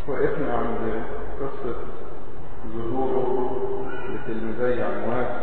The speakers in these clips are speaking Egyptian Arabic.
وقفنا عند قصة ظهوره لتلميذي عمواس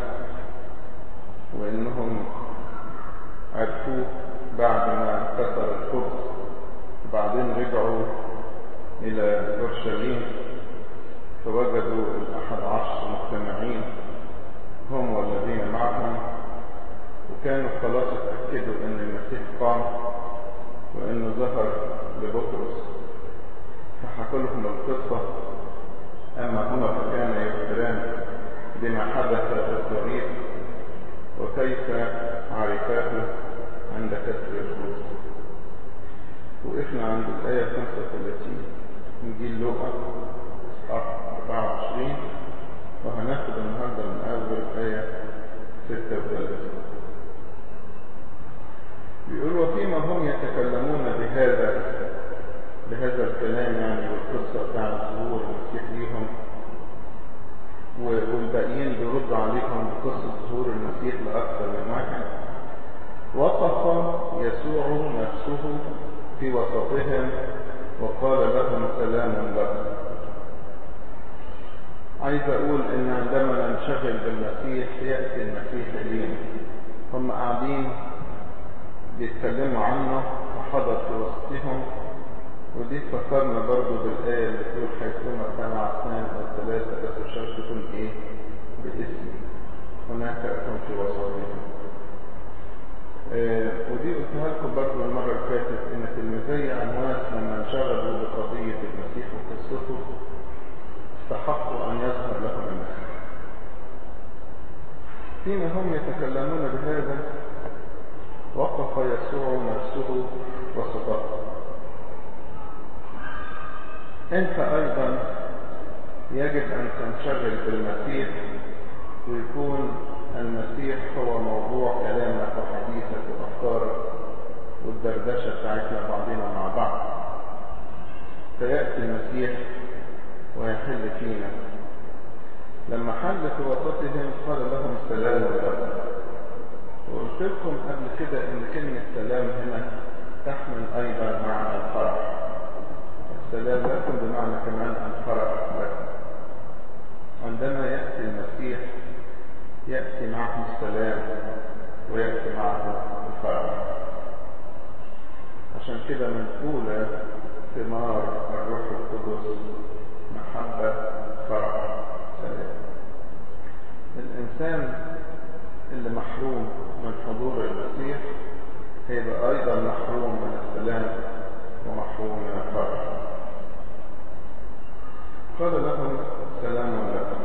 وانهم عرفوه بعد ما كسر الخبز وبعدين رجعوا الى اورشليم فوجدوا الاحد عشر مجتمعين هم والذين معهم وكانوا خلاص اتأكدوا ان المسيح قام وانه ظهر لبطرس فحكوا لهم القصة اما هما فكان يخبران بما حدث في الطريق وكيف عرفاه عند كسر الخبز وقفنا عند الآية 35 إنجيل لوقا إصحاح 24 وهناخد النهارده من أول آية 36 بيقول وفيما هم يتكلمون بهذا بهذا الكلام يعني والقصة بتاع ظهور المسيح ليهم والباقيين بيردوا عليهم بقصة ظهور المسيح لأكثر من واحد وقف يسوع نفسه في وسطهم وقال لهم سلام لكم عايز اقول ان عندما ننشغل بالمسيح يأتي المسيح الينا هم قاعدين بيتكلموا عنه فحضر في وسطهم ودي تفكرنا برضو بالآية اللي تقول حيثما اجتمع اثنان او ثلاثة بس مش شرط تكون ايه باسم هناك اكون في وسطهم آه ودي قلتها لكم برضو المرة اللي فاتت ان تلميذي عمواس لما انشغلوا بقضية المسيح وقصته استحقوا ان يظهر لهم المسيح فيما هم يتكلمون بهذا وقف يسوع نفسه وسطهم انت ايضا يجب ان تنشغل بالمسيح ويكون المسيح هو موضوع كلامك وحديثك وافكارك والدردشه بتاعتنا بعضنا مع بعض فياتي المسيح ويحل فينا لما حل في وسطهم قال لهم سلام لكم وقلت لكم قبل كده ان كلمه سلام هنا تحمل ايضا معنى الفرح السلام لكم بمعنى كمان الفرح لكم عندما ياتي المسيح يأتي معه السلام ويأتي معه الفرح عشان كده من أولى ثمار الروح القدس محبة فرح سلام الإنسان اللي محروم من حضور المسيح هيبقى أيضا محروم من السلام ومحروم من الفرح قال لهم سلام لكم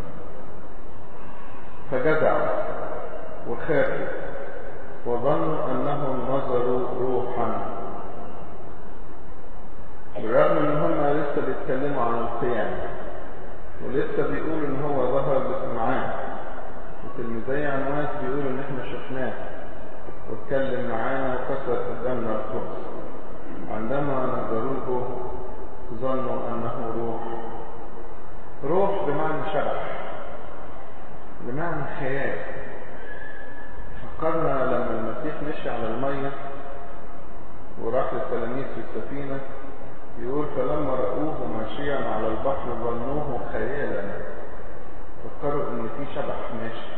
فجدعوا وخافوا وظنوا انهم نظروا روحا بالرغم ان هم لسه بيتكلموا عن القيامة ولسه بيقولوا ان هو ظهر لسمعان وتلميذي عنواس بيقولوا ان احنا شفناه واتكلم معانا وكسر قدامنا الخبز عندما نظروه ظنوا انه روح روح بمعنى شبح بمعنى خيال فكرنا لما المسيح مشي على المية وراح للتلاميذ في السفينة يقول فلما رأوه ماشيا على البحر ظنوه خيالا فكروا ان في شبح ماشي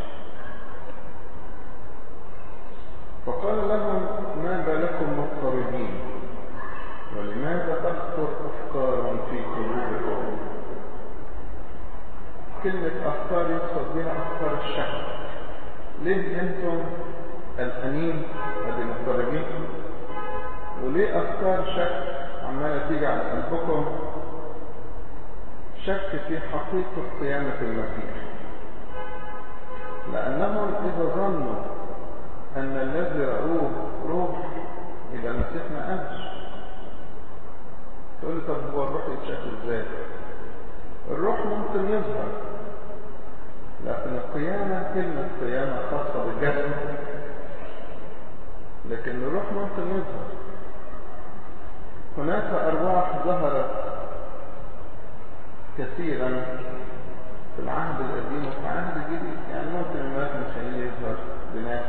فقال لهم ما بالكم مضطربين ولماذا تخطر افكار في قلوبكم كلمة أفكار يقصد بها أفكار الشك ليه أنتم قلقانين ودي مضطربين وليه أفكار شك عمالة تيجي على قلبكم شك في حقيقة قيامة المسيح لأنهم إذا ظنوا أن الذي رأوه روح يبقى المسيح ما قامش تقول لي طب هو الروح يتشكل ازاي؟ الروح ممكن يظهر لكن القيامة كلمة قيامة خاصة بالجسد لكن الروح ممكن يظهر هناك أرواح ظهرت كثيرا في العهد القديم وفي العهد الجديد يعني ممكن الملاك ميخائيل يظهر بناس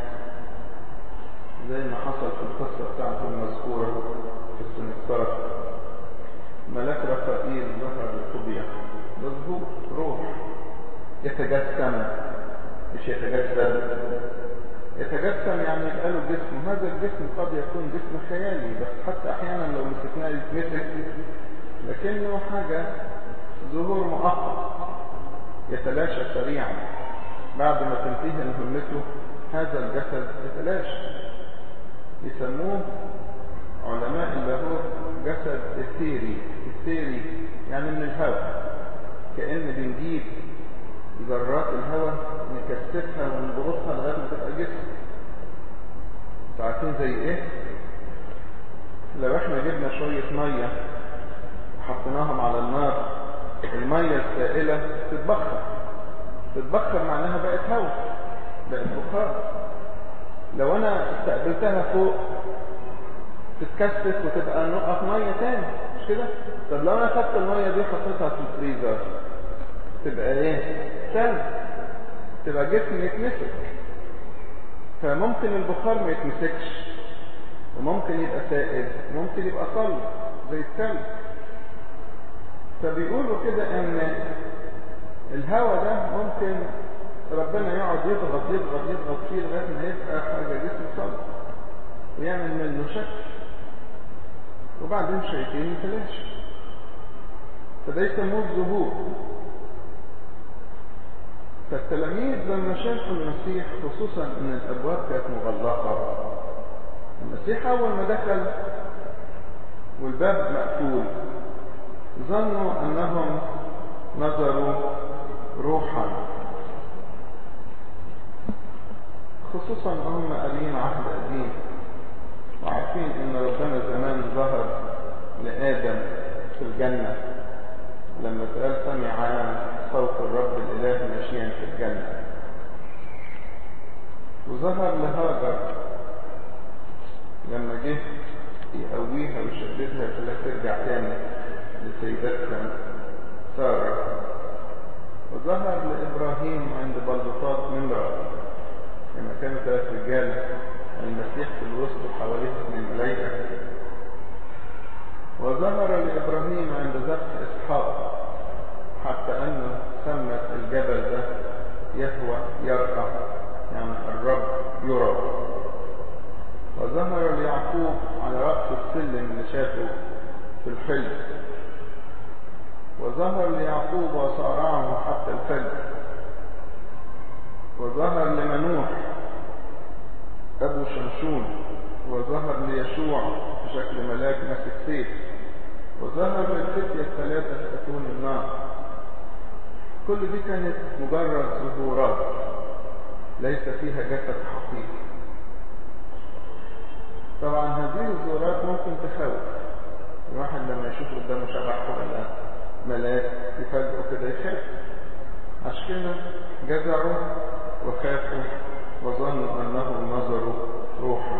زي ما حصل في القصة بتاعته المذكورة في السنكسار ملاك رفائيل ظهر لطوبيا ده ظهور روح يتجسم مش يتجسد يتجسم يعني يبقى له جسم هذا الجسم قد يكون جسم خيالي بس حتى احيانا لو مسكناه يتمسك لكنه حاجة ظهور مؤقت يتلاشى سريعا بعد ما تنتهي مهمته هذا الجسد يتلاشى يسموه علماء اللاهوت جسد اثيري اثيري يعني من الهواء كأن بنجيب ذرات الهواء نكثفها ونضغطها لغايه ما تبقى جسم انتوا عارفين زي ايه لو احنا جبنا شويه ميه وحطيناهم على النار الميه السائله تتبخر تتبخر معناها بقت هواء بقت بخار لو انا استقبلتها فوق تتكثف وتبقى نقط ميه تاني مش كده طب لو انا خدت الميه دي حطيتها في الفريزر تبقى ايه تلج تبقى جسم يتمسك فممكن البخار ما يتمسكش وممكن يبقى سائل وممكن يبقى صلب زي التلج فبيقولوا كده ان الهواء ده ممكن ربنا يقعد يضغط يضغط يضغط فيه لغايه ما يبقى حاجه جسم صلب ويعمل منه شكل وبعدين شيئين يتلاشى فده يسموه الظهور فالتلاميذ لما شافوا المسيح خصوصا ان الابواب كانت مغلقه المسيح اول ما دخل والباب مقفول ظنوا انهم نظروا روحا خصوصا هم قاريين عهد قديم وعارفين ان ربنا زمان ظهر لادم في الجنه لما سأل سمع صوت الرب الإله ماشيا في الجنة وظهر لهاجر لما جه يقويها ويشددها خلاها ترجع تاني لسيدتها سارة وظهر لإبراهيم عند بلطات نمرة لما كانوا ثلاث رجال المسيح في الوسط وحواليه اثنين ملايكة وظهر لإبراهيم عند ذبح إسحاق حتى أنه سمت الجبل ده يهوى يرقى يعني الرب يرى وظهر ليعقوب على رأس السلم اللي شافه في الحلم وظهر ليعقوب وصارعه حتى الفجر وظهر لمنوح أبو شمشون وظهر ليشوع في شكل ملاك ماسك سيف وظهر للفتية الثلاثة في أتون النار كل دي كانت مجرد ظهورات ليس فيها جسد حقيقي طبعا هذه الظهورات ممكن تخوف الواحد لما يشوف قدامه شبح ولا ملاك يفاجئه كده يخاف عشان كده جزعوا وخافوا وظنوا انهم نظروا روحا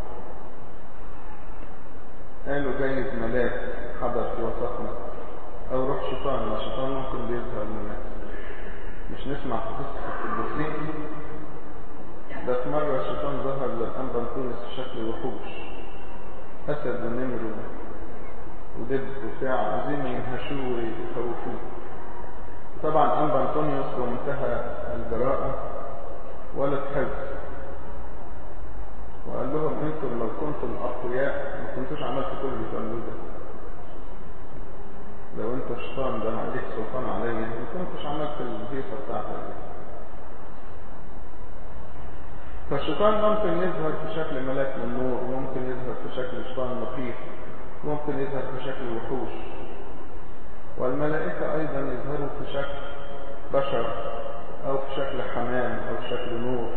قالوا جايز ملاك حضر في وسطنا او روح شيطان الشيطان ممكن بيظهر للناس مش نسمع في قصة القديسين ده في مرة الشيطان ظهر للأنبا تونس في شكل وحوش أسد ونمر ودب وبتاع عايزين ينهشوه ويخوفوه طبعا أنبا أنطونيوس بمنتهى الجراءة ولا تحز وقال لهم انتم لو كنتم اقوياء ما كنتوش عملتوا كل اللي بتعملوه ده لو انت شيطان ده عليك سلطان عليا ما كنتش عملت الهيصه بتاعتك دي فالشيطان ممكن يظهر في شكل ملاك من نور وممكن يظهر في شكل شيطان مخيف ممكن يظهر في شكل وحوش والملائكة أيضا يظهروا في شكل بشر أو في شكل حمام أو في شكل نور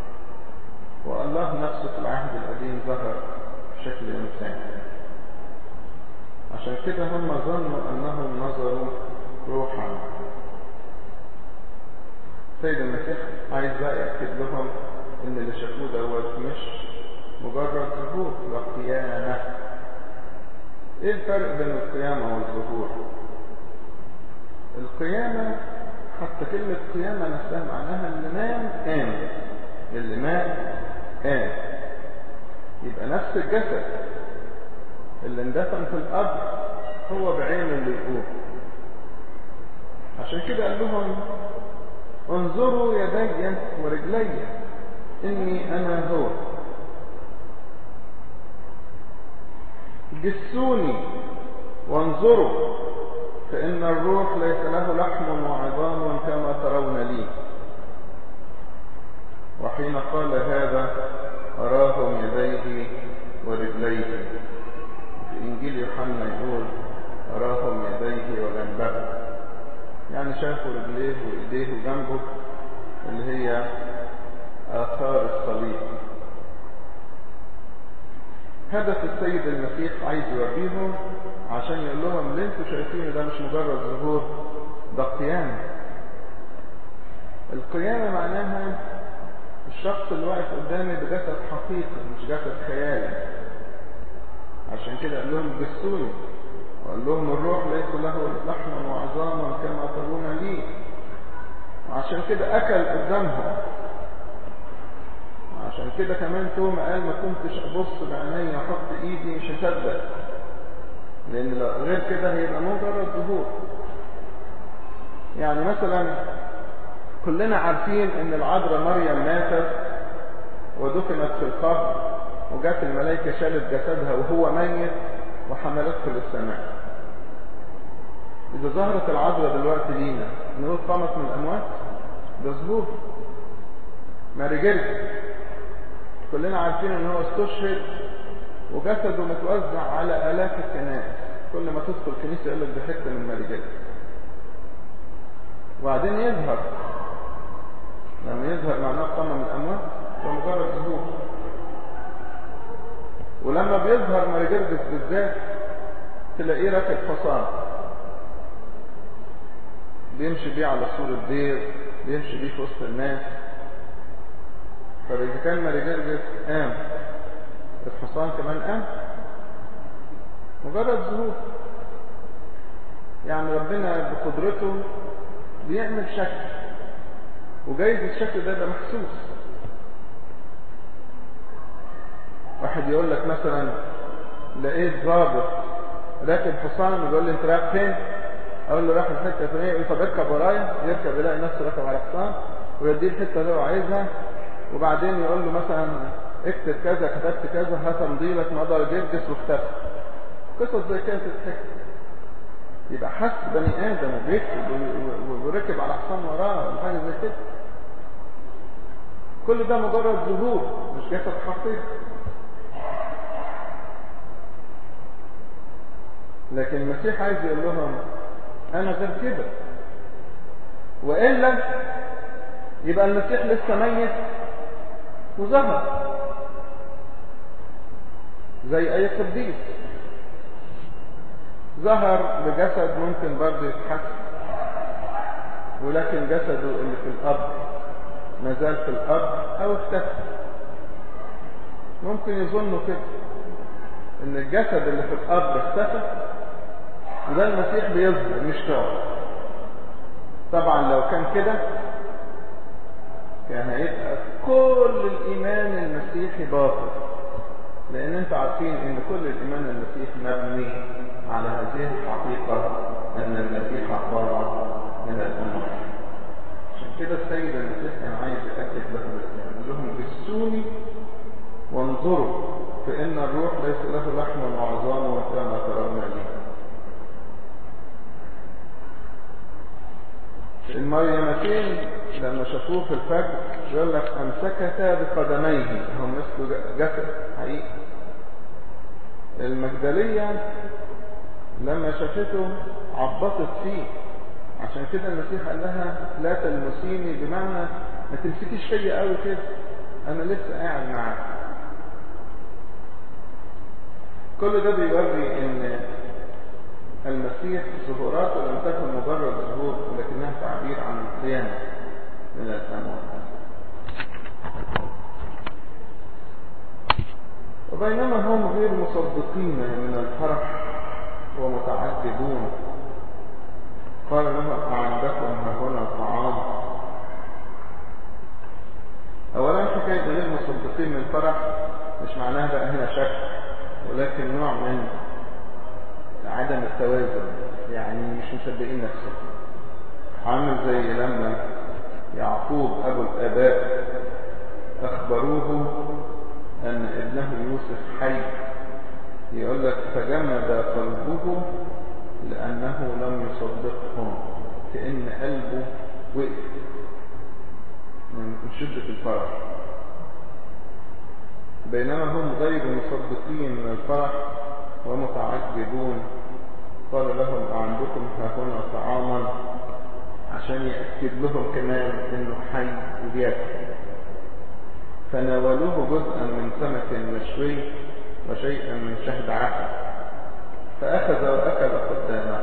والله نفسه في العهد القديم ظهر في شكل إنسان عشان كده هم ظنوا أنهم نظروا روحا سيد المسيح عايز بقى يأكد لهم إن اللي شافوه دوت مش مجرد ظهور وقيامة إيه الفرق بين القيامة والظهور؟ القيامة حتى كلمة قيامة نفسها معناها اللي نام قام اللي مات قام يبقى نفس الجسد اللي اندفن في القبر هو بعينه اللي يقوم عشان كده قال لهم انظروا يدي ورجلي اني انا هو جسوني وانظروا فإن الروح ليس له لحم وعظام كما ترون لي وحين قال هذا أراهم يديه ورجليه في إنجيل يوحنا يقول أراهم يديه وجنبه يعني شافوا رجليه وإيديه وجنبه اللي هي آثار الصليب هدف السيد المسيح عايز يوريهم عشان يقول لهم اللي انتوا شايفينه ده مش مجرد ظهور ده قيامة القيامة معناها الشخص اللي واقف قدامي بجسد حقيقي مش جسد خيالي عشان كده قال لهم جسوني وقال لهم الروح ليس له لحما وعظاما كما ترون لي وعشان كده اكل قدامهم عشان كده كمان توما قال ما كنتش ابص بعيني واحط ايدي مش هصدق لان لو غير كده هيبقى مجرد ظهور يعني مثلا كلنا عارفين ان العذراء مريم ماتت ودفنت في القبر وجات الملائكة شالت جسدها وهو ميت وحملته للسماء إذا ظهرت العذراء دلوقتي لينا نقول قامت من الأموات ده ظهور ماري جرجس كلنا عارفين ان هو استشهد وجسده متوزع على آلاف الكنائس كل ما تدخل كنيسة يقول لك ده حتة من ماري جرجس وبعدين يظهر لما يظهر معناه قام من الأموات هو مجرد ظهور ولما بيظهر ماري جرجس بالذات تلاقيه راكب حصان بيمشي بيه على سور الدير بيمشي بيه في وسط الناس فإذا كان ماري جرجس قام الحصان كمان قام مجرد ظهور يعني ربنا بقدرته بيعمل شكل وجايز الشكل ده يبقى محسوس واحد يقول لك مثلا لقيت ضابط راكب حصان ويقول لي انت رايح فين اقول له رايح الحته الفلانيه يقول طب اركب ورايا يركب يلاقي نفسه راكب على حصان ويديه الحته اللي هو عايزها وبعدين يقول له مثلا اكتب كذا كتبت كذا هات امضيلك مضى جرجس واختفى قصص زي كده تتحكي يبقى حس بني ادم وبيكتب وركب على حصان وراه وحاجه زي كده كل ده مجرد ظهور مش جسد حقيقي لكن المسيح عايز يقول لهم انا غير كده والا يبقى المسيح لسه ميت وظهر زي اي قديس ظهر بجسد ممكن برضه يتحس ولكن جسده اللي في الارض ما زال في الارض او اختفى ممكن يظنوا كده ان الجسد اللي في الارض اختفى وده المسيح بيظهر مش كده طبعا لو كان كده كان هيبقى كل الايمان المسيحي باطل لان انتوا عارفين ان كل الايمان المسيحي مبني على هذه الحقيقة ان المسيح اخبار من الامم عشان كده السيد المسيح كان عايز يأكد لهم الاسلام قال لهم جسوني وانظروا فان الروح ليس له لحم وعظام وكما ترون لي المريمتين لما شافوه في الفجر يقول لك امسكتا بقدميه هم مثل جسد حقيقي المجدلية لما شافته عبطت فيه عشان كده المسيح قال لها لا تلمسيني بمعنى ما تمسكيش فيا قوي كده انا لسه قاعد معاك كل ده بيوري ان المسيح ظهوراته لم تكن مجرد ظهور ولكنها تعبير عن القيامة من الأموات وبينما هم غير مصدقين من الفرح ومتعجبون قال لهم أعندكم ها هنا طعام أولا حكاية غير مصدقين من الفرح مش معناها بقى هنا شك ولكن نوع من عدم التوازن يعني مش مصدقين نفسهم عامل زي لما يعقوب أبو الآباء أخبروه أن ابنه يوسف حي يقول لك فجمد قلبه لأنه لم يصدقهم كأن قلبه وقف من شدة الفرح بينما هم غير مصدقين من الفرح ومتعجبون قال لهم عندكم هنا طعاما عشان يأكد لهم كمان انه حي وبياكل فناولوه جزءا من سمك مشوي وشيئا من شهد عسل فأخذ وأكل قدامه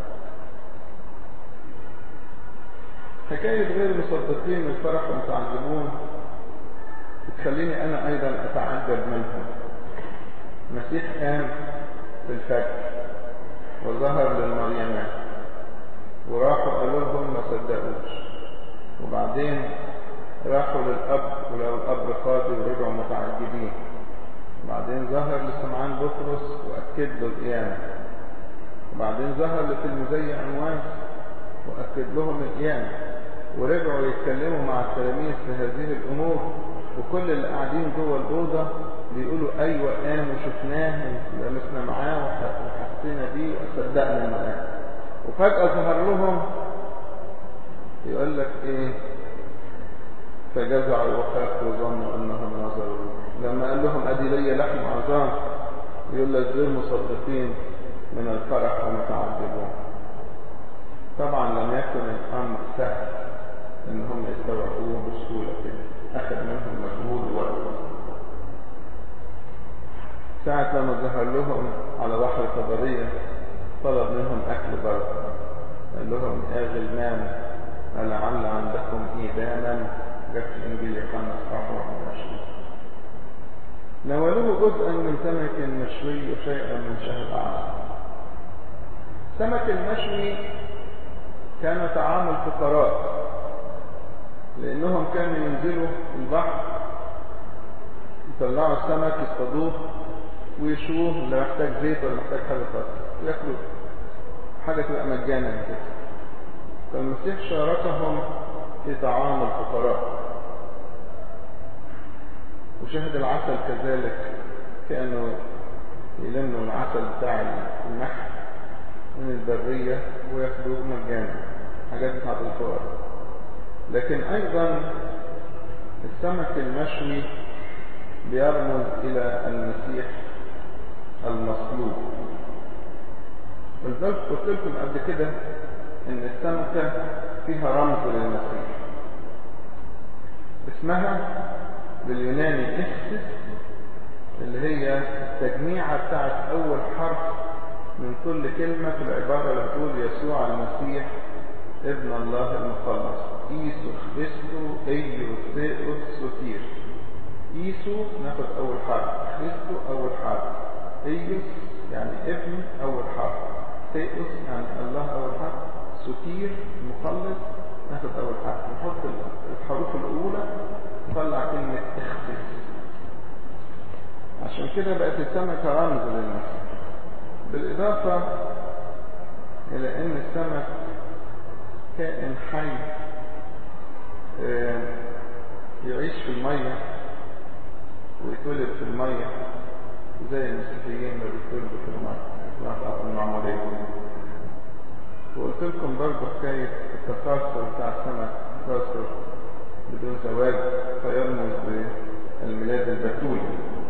حكاية غير مصدقين من الفرح ومتعجبون بتخليني أنا أيضا أتعجب منهم المسيح قام في الفجر وظهر للمريمات وراحوا قالوا لهم ما صدقوش وبعدين راحوا للأب ولو الأب فاضي ورجعوا متعجبين وبعدين ظهر لسمعان بطرس وأكد له القيامة وبعدين ظهر لتلميذي عنوان وأكد لهم القيامة ورجعوا يتكلموا مع التلاميذ في هذه الأمور وكل اللي قاعدين جوه الأوضة بيقولوا أيوة قام وشفناه ولمسنا معاه وحسينا بيه وصدقنا إنه قام وفجأة ظهر لهم يقول لك إيه فجزعوا وخافوا وظنوا أنهم نظروا لما قال لهم أدي لي لحم عظام يقول لك غير مصدقين من الفرح ومتعجبون طبعا لم يكن الأمر سهل ان هم يستوعبوه بسهولة كده اخذ منهم مجهود ووقت ساعة لما ظهر لهم على بحر طبرية طلب منهم اكل برضه قال لهم يا غلمان لعل عندكم ايداما جت في انجيل يوحنا اصحاح 21 ناولوه جزءا من سمك مشوي وشيئا من شهد عسل سمك المشوي كان طعام الفقراء لانهم كانوا ينزلوا البحر يطلعوا السمك يصطادوه ويشوه اللي محتاج زيت ولا محتاج حاجه خالص ياكلوا حاجه تبقى مجانا كده فالمسيح شاركهم في طعام الفقراء وشهد العسل كذلك كانوا يلموا العسل بتاع النحل من البريه وياخدوه مجانا حاجات بتاعت الفقراء لكن ايضا السمك المشوي بيرمز الى المسيح المصلوب ولذلك قلت لكم قبل كده ان السمكة فيها رمز للمسيح اسمها باليوناني اخسس اللي هي التجميعة بتاعت اول حرف من كل كلمة في العبارة اللي بتقول يسوع المسيح ابن الله المخلص ايسو خريستو ايو ثيوس سوتير ايسو ناخد اول حرف خريستو اول حرف ايوس يعني ابن اول حرف ثيوس يعني الله اول حرف سوتير مخلص ناخد اول حرف نحط الحروف الاولى نطلع كلمة اخسس عشان كده بقت السمكة رمز للمسيح بالاضافة الى ان السمك كائن حي يعيش في المية ويتولد في المية زي المسيحيين اللي بيتولدوا في المية بتاعت المعمودية وقلت لكم برضه حكاية التكاثر بتاع السمك تكاثر بدون زواج فيرمز بالميلاد البتولي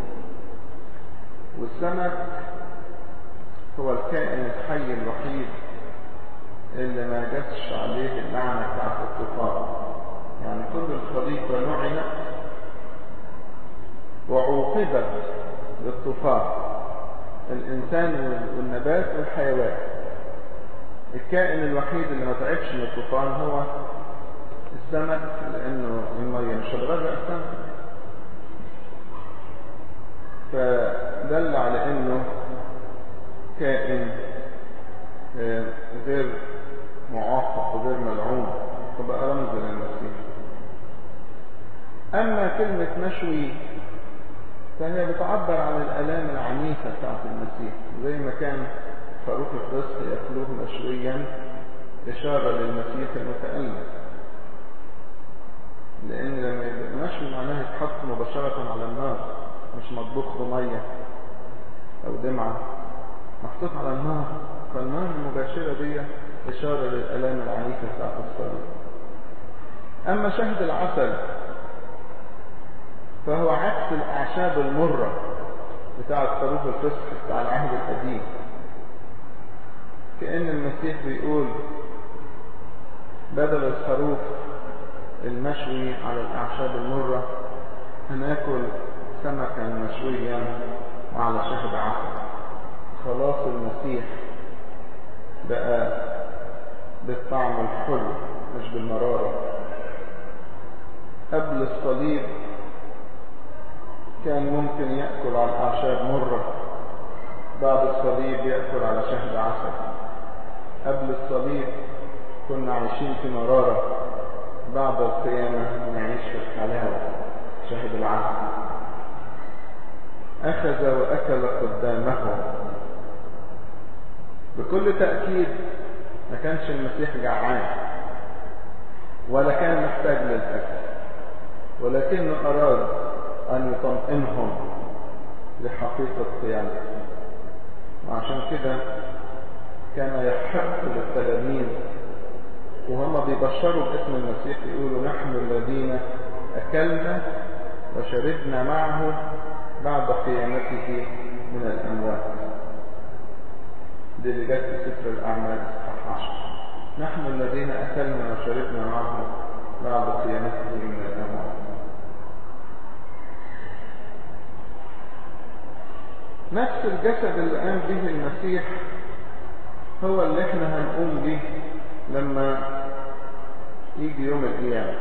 والسمك هو الكائن الحي الوحيد اللي ما جاتش عليه اللعنة بتاعت الطوفان يعني كل الخليقة لعنت وعوقبت بالطوفان الإنسان والنبات والحيوان الكائن الوحيد اللي ما تعبش من الطوفان هو السمك لأنه المية مش هتغرق السمك فدل على أنه كائن غير معاقب وغير ملعون فبقى رمز للمسيح أما كلمة مشوي فهي بتعبر عن الآلام العنيفة بتاعت المسيح زي ما كان خروف الفصح يأكلوه مشويا إشارة للمسيح المتألم لأن لما يبقى مشوي معناه يتحط مباشرة على النار مش مطبوخ بمية أو دمعة محطوط على النار فالنار المباشرة دي إشارة للآلام العنيفة ساعة الصلاة أما شهد العسل فهو عكس الأعشاب المرة بتاع خروف الفسق بتاع العهد القديم كأن المسيح بيقول بدل الخروف المشوي على الأعشاب المرة هناكل سمكا مشويا وعلى شهد عسل خلاص المسيح بقى بالطعم الحلو مش بالمرارة قبل الصليب كان ممكن يأكل على الأعشاب مرة بعد الصليب يأكل على شهد عسل قبل الصليب كنا عايشين في مرارة بعد القيامة نعيش في الحلاوة شهد العسل أخذ وأكل قدامه بكل تأكيد ما كانش المسيح جعان ولا كان محتاج للأكل ولكنه أراد أن يطمئنهم لحقيقة قيامته وعشان كده كان يحق للتلاميذ وهم بيبشروا باسم المسيح يقولوا نحن الذين أكلنا وشربنا معه بعد قيامته من الأموات دي اللي جت في سفر الأعمال الصح عشر نحن الذين أكلنا وشربنا معه بعد قيامته من الأموات نفس الجسد اللي قام به المسيح هو اللي احنا هنقوم به لما يجي يوم القيامة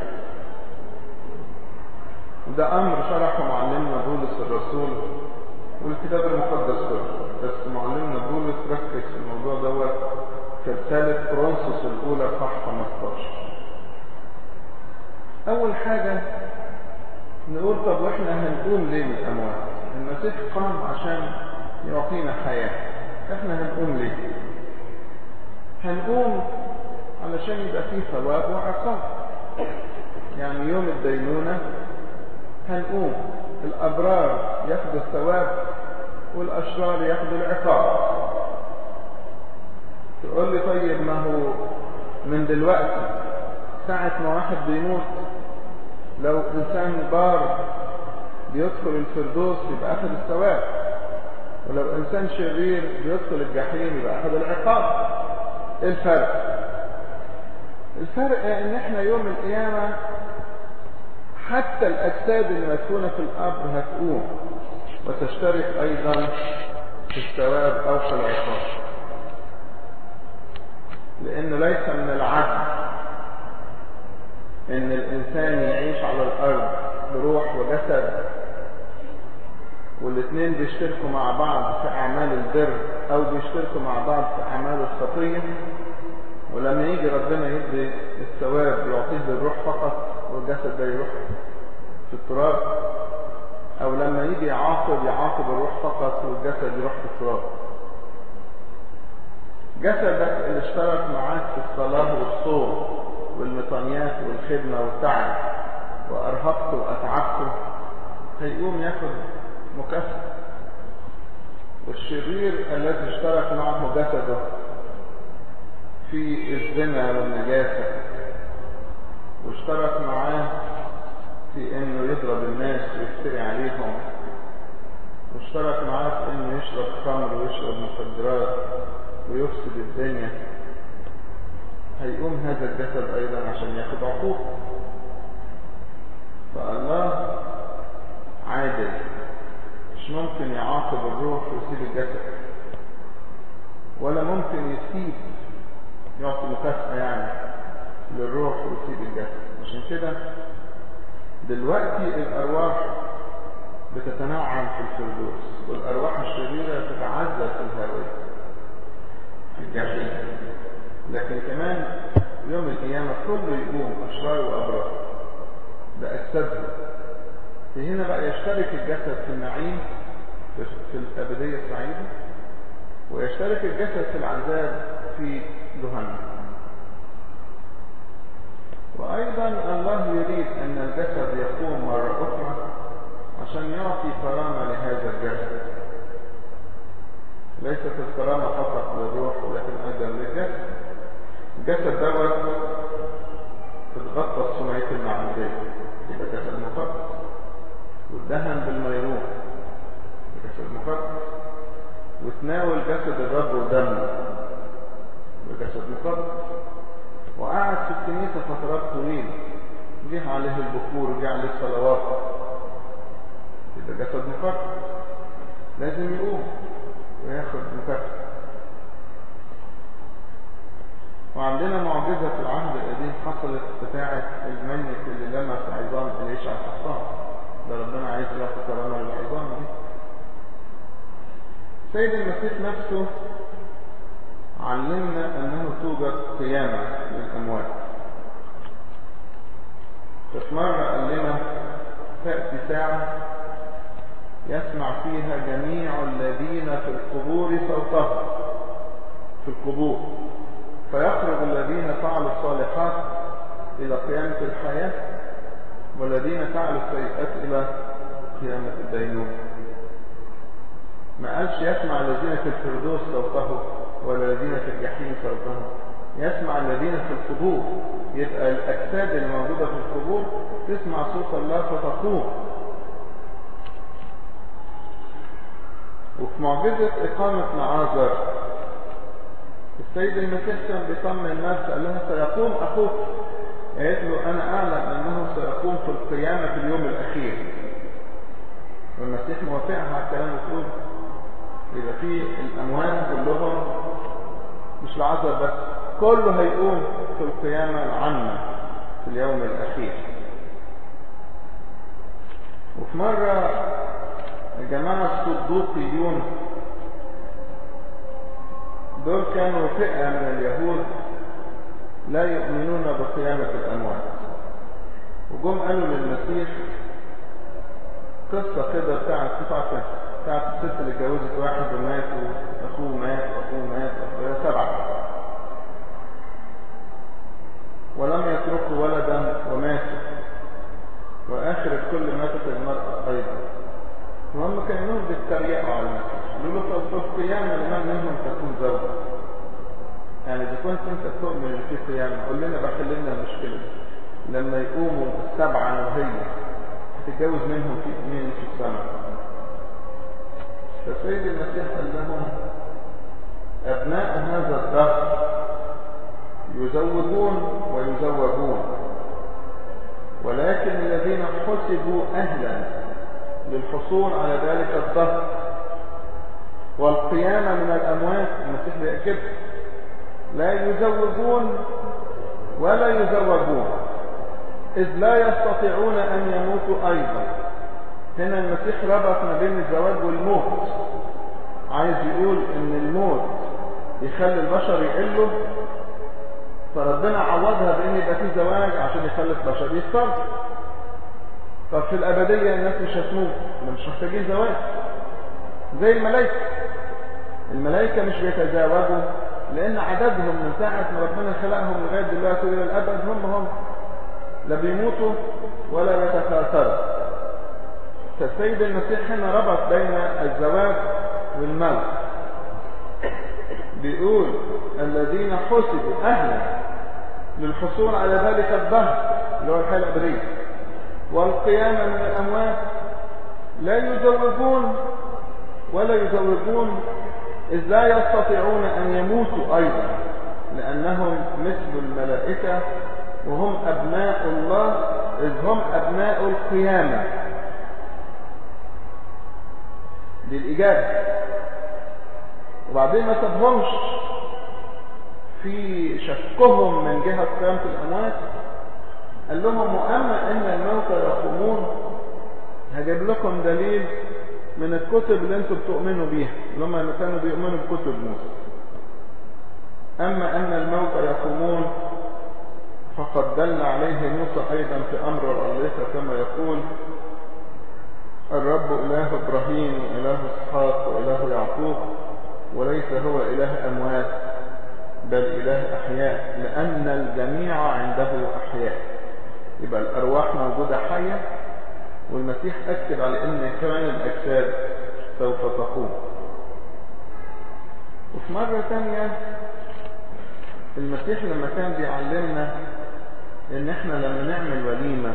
ده أمر شرحه معلمنا بولس الرسول والكتاب المقدس كله بس معلمنا بولس ركز في الموضوع دوت في رسالة كورنثوس الأولى صح 15 أول حاجة نقول طب وإحنا هنقوم ليه من الأموات؟ المسيح قام عشان يعطينا حياة إحنا هنقوم ليه؟ هنقوم علشان يبقى فيه ثواب وعقاب يعني يوم الدينونة هنقوم الأبرار ياخدوا الثواب والأشرار ياخدوا العقاب تقول لي طيب ما هو من دلوقتي ساعة ما واحد بيموت لو إنسان بار بيدخل الفردوس يبقى أخذ الثواب ولو إنسان شرير بيدخل الجحيم يبقى أخذ العقاب إيه الفرق؟ الفرق ان احنا يوم القيامة حتى الاجساد المدفونة في القبر هتقوم وتشترك ايضا في الثواب او في العقاب لان ليس من العدل ان الانسان يعيش على الارض بروح وجسد والاثنين بيشتركوا مع بعض في اعمال البر او بيشتركوا مع بعض في اعمال الخطيه ولما يجي ربنا يدي الثواب يعطيه للروح فقط والجسد ده يروح في التراب او لما يجي يعاقب يعاقب الروح فقط والجسد يروح في التراب جسدك اللي اشترك معاك في الصلاة والصوم والمطانيات والخدمة والتعب وأرهقته وأتعبته هيقوم ياخد مكافأة والشرير الذي اشترك معه جسده في الزنا والنجاسة واشترك معاه في انه يضرب الناس ويفتري عليهم واشترك معاه في انه يشرب خمر ويشرب مخدرات ويفسد الدنيا هيقوم هذا الجسد ايضا عشان ياخد عقوبة فالله عادل مش ممكن يعاقب الروح ويسيب الجسد ولا ممكن يسيب يعطي مكافأة يعني للروح ويسيب الجسد عشان كده دلوقتي الأرواح بتتنعم في الفردوس والأرواح الشريرة تتعذب في الهاوية في الجحيم لكن كمان يوم القيامة كله يقوم أشرار وأبرار بأجسادهم في هنا بقى يشترك الجسد في النعيم في الأبدية السعيدة ويشترك الجسد في العذاب في جهنم وأيضا الله يريد أن الجسد يقوم مرة أخرى عشان يعطي كرامة لهذا الجسد ليست الكرامة فقط للروح ولكن أيضا للجسد الجسد دوت تتغطى الصناعية المعمودية يبقى جسد مقدس والدهن بالميرون جسد مقدس وتناول جسد الرب ودمه بجسد مقدس وقعد في الكنيسة فترات طويلة جه عليه البخور وجه عليه الصلوات يبقى جسد مقدس لازم يقوم وياخد مكافأة وعندنا معجزة في العهد القديم حصلت بتاعة الميت اللي لمس عظام إليش على الحصان ده ربنا عايز يعطي كرامة للعظام دي سيد المسيح نفسه علمنا أنه توجد قيامة للأموات ففي مرة قال لنا تأتي ساعة يسمع فيها جميع الذين في القبور صوته في القبور فيخرج الذين فعلوا الصالحات إلى قيامة الحياة والذين فعلوا السيئات إلى قيامة الدينون ما قالش يسمع الذين في الفردوس صوته ولا الذين في الجحيم صوته يسمع الذين في القبور يبقى الأجساد اللي موجودة في القبور تسمع صوت الله فتقوم وفي معجزة إقامة معاذر السيد المسيح كان بيطمن الناس قال لهم سيقوم أخوك قالت له أنا أعلم أنه سيقوم في القيامة في اليوم الأخير والمسيح موافقها على الكلام وتقول يبقى في الأموات كلهم مش العذر بس كله هيقوم في القيامة العامة في اليوم الأخير وفي مرة الجماعة الصدوقيون دول كانوا فئة من اليهود لا يؤمنون بقيامة الأموات وجم قالوا للمسيح قصة كده بتاعت بتاعت بتاعت الست اللي اتجوزت واحد ومات واخوه مات واخوه مات واخوه سبعة ولم يتركوا ولدا وماتوا واخر الكل ماتت المرأة ايضا وهم كانوا بيتريقوا على المسيح قالوا له طب في القيامة لمن منهم تكون زوجة يعني اذا كنت انت تؤمن ان في قيامة قول لنا بقى حل لنا المشكلة لما يقوموا السبعة وهي هتتجوز منهم في مين في السماء فسيد المسيح قال لهم أبناء هذا الدهر يزوجون ويزوجون ولكن الذين حسبوا أهلا للحصول على ذلك الدهر والقيامة من الأموات المسيح بيأكد لا يزوجون ولا يزوجون إذ لا يستطيعون أن يموتوا أيضا هنا المسيح ربط ما بين الزواج والموت عايز يقول ان الموت يخلي البشر يقلوا فربنا عوضها بان يبقى في زواج عشان يخلي البشر يختار طب في الابديه الناس مش هتموت مش محتاجين زواج زي الملائكه الملائكه مش بيتزاوجوا لان عددهم من ساعه ما ربنا خلقهم لغايه دلوقتي الى الابد هم هم لا بيموتوا ولا يتكاثروا فالسيد المسيح هنا ربط بين الزواج والموت بيقول الذين حسبوا أهلا للحصول على ذلك الظهر اللي هو الحياة الأبدية والقيامة من الأموات لا يزوجون ولا يزوجون إذ لا يستطيعون أن يموتوا أيضا لأنهم مثل الملائكة وهم أبناء الله إذ هم أبناء القيامة دي الإجابة وبعدين ما سابهمش في شكهم من جهة قيامة الأموات قال لهم وأما أن الموتى يقومون هجيب لكم دليل من الكتب اللي انتم بتؤمنوا بيها اللي هم اللي كانوا بيؤمنوا بكتب موسى أما أن الموتى يقومون فقد دل عليه موسى أيضا في أمر الله كما يقول الرب إله إبراهيم وإله إسحاق وإله يعقوب وليس هو إله أموات بل إله أحياء لأن الجميع عنده أحياء يبقى الأرواح موجودة حية والمسيح أكد على أن كمان الأجساد سوف تقوم وفي مرة تانية المسيح لما كان بيعلمنا ان احنا لما نعمل وليمة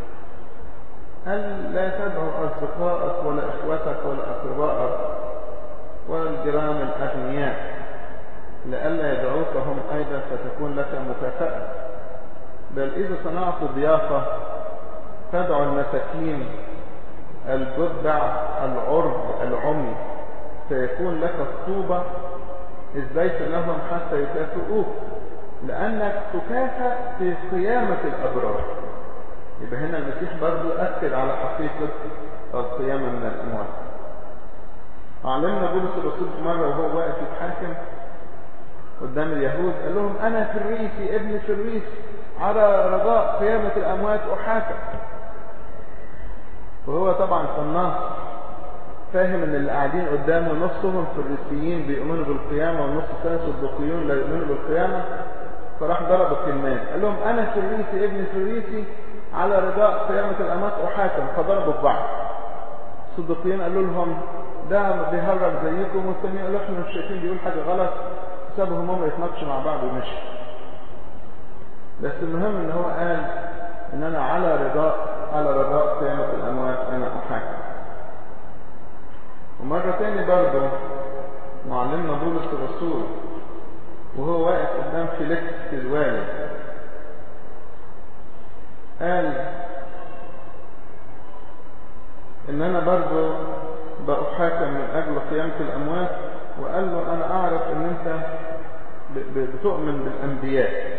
قال لا تدعو اصدقائك ولا اخوتك ولا اقربائك ولا الجيران الاغنياء لئلا يدعوك هم ايضا فتكون لك مكافأة بل اذا صنعت ضيافة تدعو المساكين الجدع العرض العمي سيكون لك الطوبة إذ ليس لهم حتى يكافئوك لأنك تكافئ في قيامة الأبرار يبقى هنا المسيح برضو أكد على حقيقة القيامة من الأموات أعلمنا بولس الرسول في مرة وهو واقف يتحاكم قدام اليهود قال لهم أنا فريسي ابن فريسي على رجاء قيامة الأموات أحاكم وهو طبعا قناص فاهم ان اللي قاعدين قدامه نصهم فريسيين بيؤمنوا بالقيامة والنص الثاني صدقيون لا يؤمنوا بالقيامة فراح ضرب الكلمات قال لهم انا فريسي ابن فريسي على رجاء قيامة الامات احاكم فضربوا في بعض الصدقيين قالوا لهم ده بيهرج زيكم والتانيين قالوا احنا مش شايفين بيقول حاجة غلط سابهم هم يتناقشوا مع بعض ومشي بس المهم ان هو قال ان انا على رجاء على رجاء قيامة الاموات انا احاكم ومرة تاني برضه معلمنا بولس الرسول وهو واقف قدام فيليكس الوالي قال ان انا برضه بأحاكم من اجل قيامة الاموات وقال له انا اعرف ان انت بتؤمن بالانبياء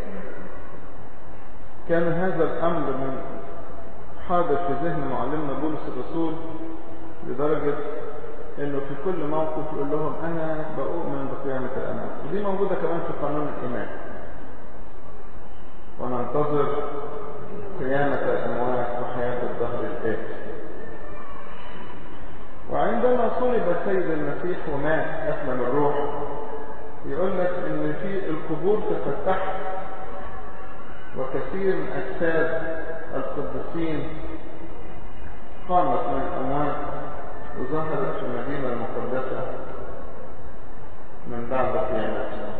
كان هذا الامر من حاضر في ذهن معلمنا بولس الرسول لدرجة انه في كل موقف يقول لهم انا بؤمن بقيامة الاموات ودي موجودة كمان في قانون الايمان وننتظر قيامة الاموات وحياة الظهر الآتي وعندما صلب السيد المسيح ومات اسلم الروح يقول لك ان في القبور تفتحت وكثير من اجساد القديسين قامت من الاموات وظهرت في المدينة المقدسة من بعد قيامته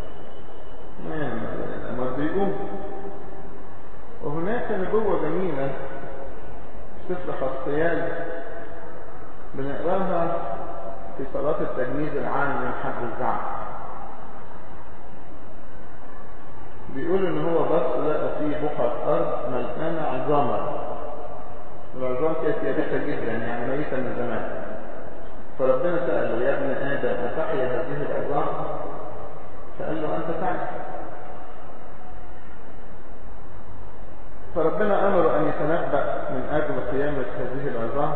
الأمر بيقوم وهناك نبوة جميلة في سفر حسقيال بنقراها في صلاة التجنيد العام من حد الزعم بيقول ان هو بص لقى فيه بقعة ارض ملقانة عظاما العظام كانت يابسة جدا يعني ميتة من زمان فربنا سأله يا ابن آدم أتحيا هذه العظام فقال له أنت تعرف فربنا أمره أن يتنبأ من أجل قيامة هذه العظام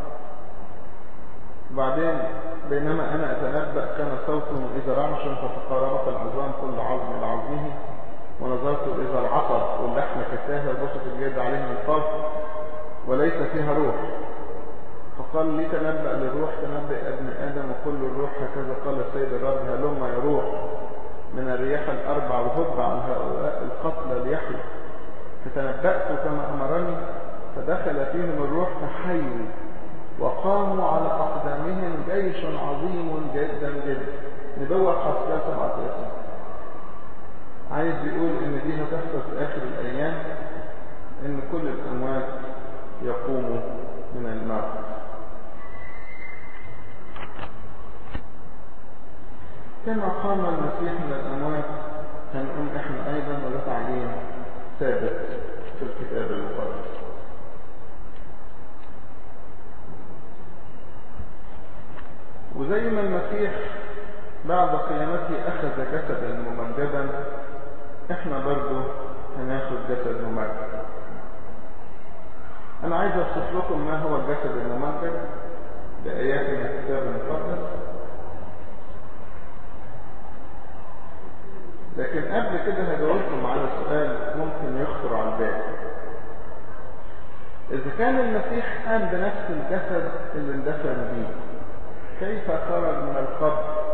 وبعدين بينما أنا أتنبأ كان صوت إذا رعش فتقاربت العظام كل عظم لعظمه ونظرت إذا العصب واللحم كتاها وبسط الجلد عليهم الفرق وليس فيها روح فقال لي تنبأ للروح تنبأ ابن آدم وكل الروح هكذا قال السيد الرب هلما يروح من الرياح الأربع وهب عن هؤلاء القتلى ليحيوا فتنبأت كما أمرني فدخل فيهم الروح فحيوا وقاموا على أقدامهم جيش عظيم جدا جدا نبوة حسكال 37 عايز يقول ان دي هتحصل في اخر الايام ان كل الاموات يقوموا من الموت كما قام المسيح من الاموات هنقوم احنا ايضا وده تعليم ثابت في الكتاب المقدس وزي ما المسيح بعد قيامته اخذ جسدا ممجدا احنا برضو هناخد جسد ممجد انا عايز اوصف لكم ما هو الجسد الممجد بايات من الكتاب المقدس لكن قبل كده هجاوبكم على سؤال ممكن يخطر على البال اذا كان المسيح قام بنفس الجسد اللي اندفن بيه كيف خرج من القبر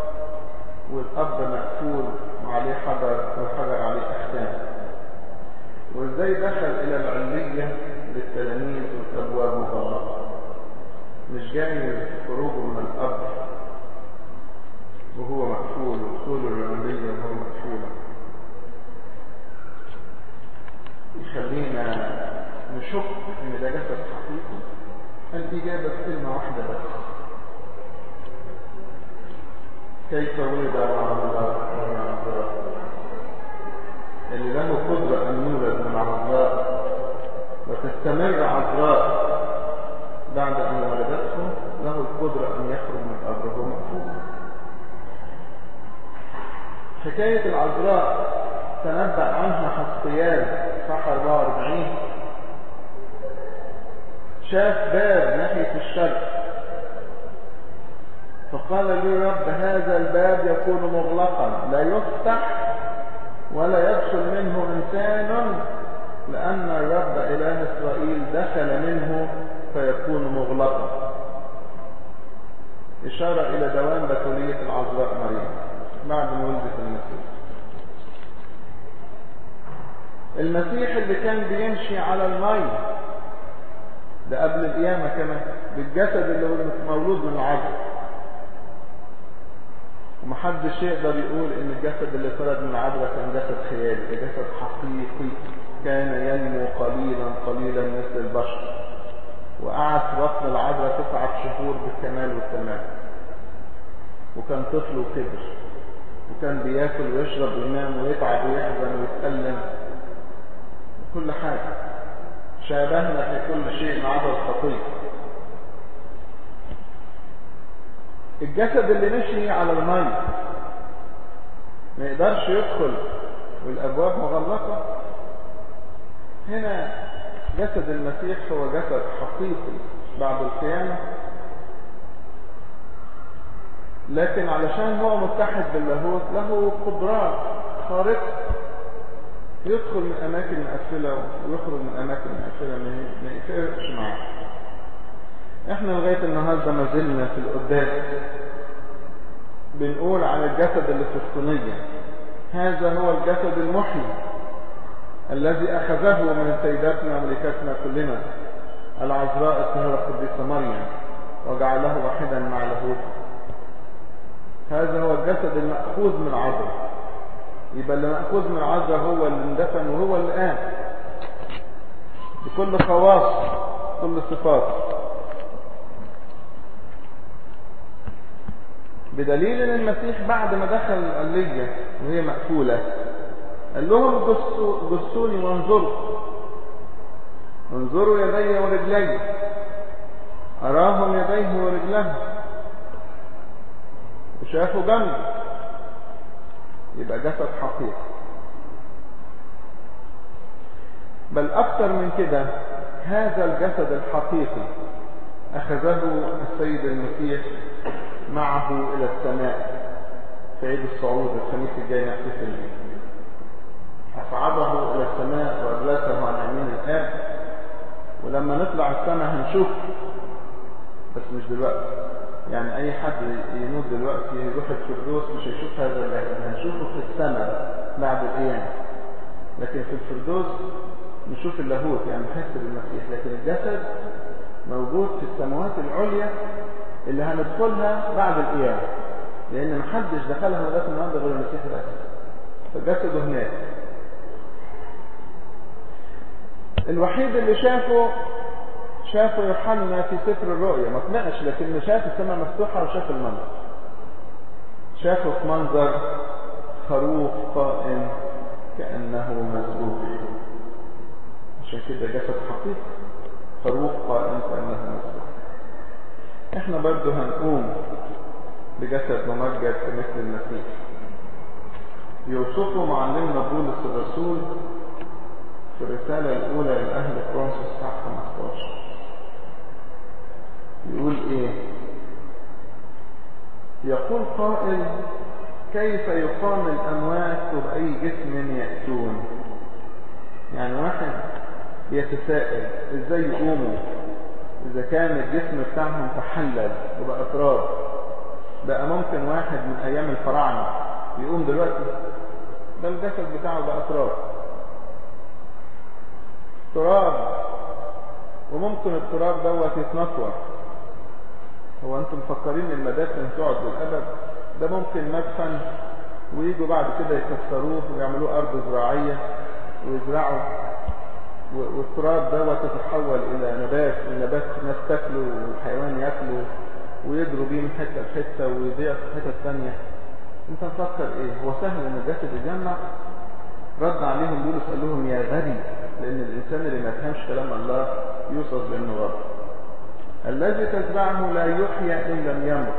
والقبر مقفول وعليه حجر والحجر عليه أختام وإزاي دخل إلى العلية للتلاميذ والأبواب مغلقة مش جاي خروجه من القبر وهو مقفول ودخوله العلية وهو مقفولة يخلينا نشك ان ده جسد حقيقي الإجابة كلمة واحدة بس كيف ولد مع الله ومن عذراء اللي له قدرة أن يولد من عذراء وتستمر عذراء بعد أن ولدته له القدرة أن يخرج من قبره مقفول حكاية العذراء تنبأ عنها حسقيال صح 44 شاف باب ناحية الشرق فقال لي رب هذا الباب يكون مغلقا لا يفتح ولا يدخل منه إنسان لأن الرب إله إسرائيل دخل منه فيكون مغلقا إشارة إلى دوام بتولية العذراء مريم بعد ما ولدت المسيح المسيح اللي كان بيمشي على المي ده قبل القيامة كمان بالجسد اللي هو مولود من العذراء ومحدش يقدر يقول ان الجسد اللي اتولد من العذراء كان جسد خيالي ده جسد حقيقي كان ينمو قليلا قليلا مثل البشر وقعد في بطن العذراء تسعة شهور بالكمال والتمام وكان طفل وكبر وكان بياكل ويشرب وينام ويتعب ويحزن ويتألم كل حاجة شابهنا في كل شيء ما عدا الخطية الجسد اللي مشي على المي ما يقدرش يدخل والابواب مغلقة هنا جسد المسيح هو جسد حقيقي بعد القيامة لكن علشان هو متحد باللاهوت له قدرات خارقة يدخل من أماكن مقفلة ويخرج من أماكن مقفلة ما يفرقش معاه احنا لغاية النهاردة ما زلنا في القداس بنقول عن الجسد اللي في الصينية هذا هو الجسد المحيي الذي أخذه من سيداتنا وملكاتنا كلنا العذراء الطاهرة القديسة مريم وجعله واحدا مع لاهوته هذا هو الجسد المأخوذ من عذراء يبقى اللي مأخوذ من عذراء هو اللي اندفن وهو اللي قام بكل خواص كل صفات بدليل ان المسيح بعد ما دخل القلية وهي مقفولة قال لهم جسوا جسوني وانظروا انظروا يدي ورجلي اراهم يديه ورجله وشافوا جنبه يبقى جسد حقيقي بل اكثر من كده هذا الجسد الحقيقي اخذه السيد المسيح معه الى السماء في عيد الصعود الخميس الجاي نحتفل به اصعده الى السماء واجلسه عن يمين الاب ولما نطلع السماء هنشوف بس مش دلوقتي يعني اي حد يموت دلوقتي يروح الفردوس مش هيشوف هذا الجسد هنشوفه في السماء بعد القيامة لكن في الفردوس نشوف اللاهوت يعني نحس بالمسيح لكن الجسد موجود في السماوات العليا اللي هندخلها بعد القيامة لان محدش دخلها لغايه النهارده غير المسيح بس فجسده هناك الوحيد اللي شافه شافه يوحنا في سفر الرؤيا ما طلعش لكن شاف السماء مفتوحة وشاف المنظر شافه في منظر خروف قائم كأنه مذبوح عشان كده جسد حقيقي خروف قائم كأنه مذبوح احنا برضو هنقوم بجسد ممجد في مثل المسيح يوصفه معلمنا بولس الرسول في الرسالة الأولى لأهل كورنثوس صح 15 يقول ايه يقول قائل كيف يقام الاموات وبأي جسم يأتون يعني واحد يتساءل ازاي يقوموا اذا كان الجسم بتاعهم تحلل وبقى تراب بقى ممكن واحد من ايام الفراعنة يقوم دلوقتي ده الجسد بتاعه بقى تراب تراب وممكن التراب دوت يتنطور هو انتم مفكرين المدافن تقعد للابد ده ممكن مدفن ويجوا بعد كده يكسروه ويعملوه ارض زراعيه ويزرعوا والتراب دوت يتحول الى نبات والنبات الناس تاكله والحيوان ياكله ويجروا بيه من حته لحته ويضيع في حته ثانيه انت مفكر ايه هو سهل ان الجسد يجمع رد عليهم بولس قال لهم يا غبي لان الانسان اللي ما يفهمش كلام الله يوصف بانه غبي الذي تزرعه لا يحيى ان لم يمت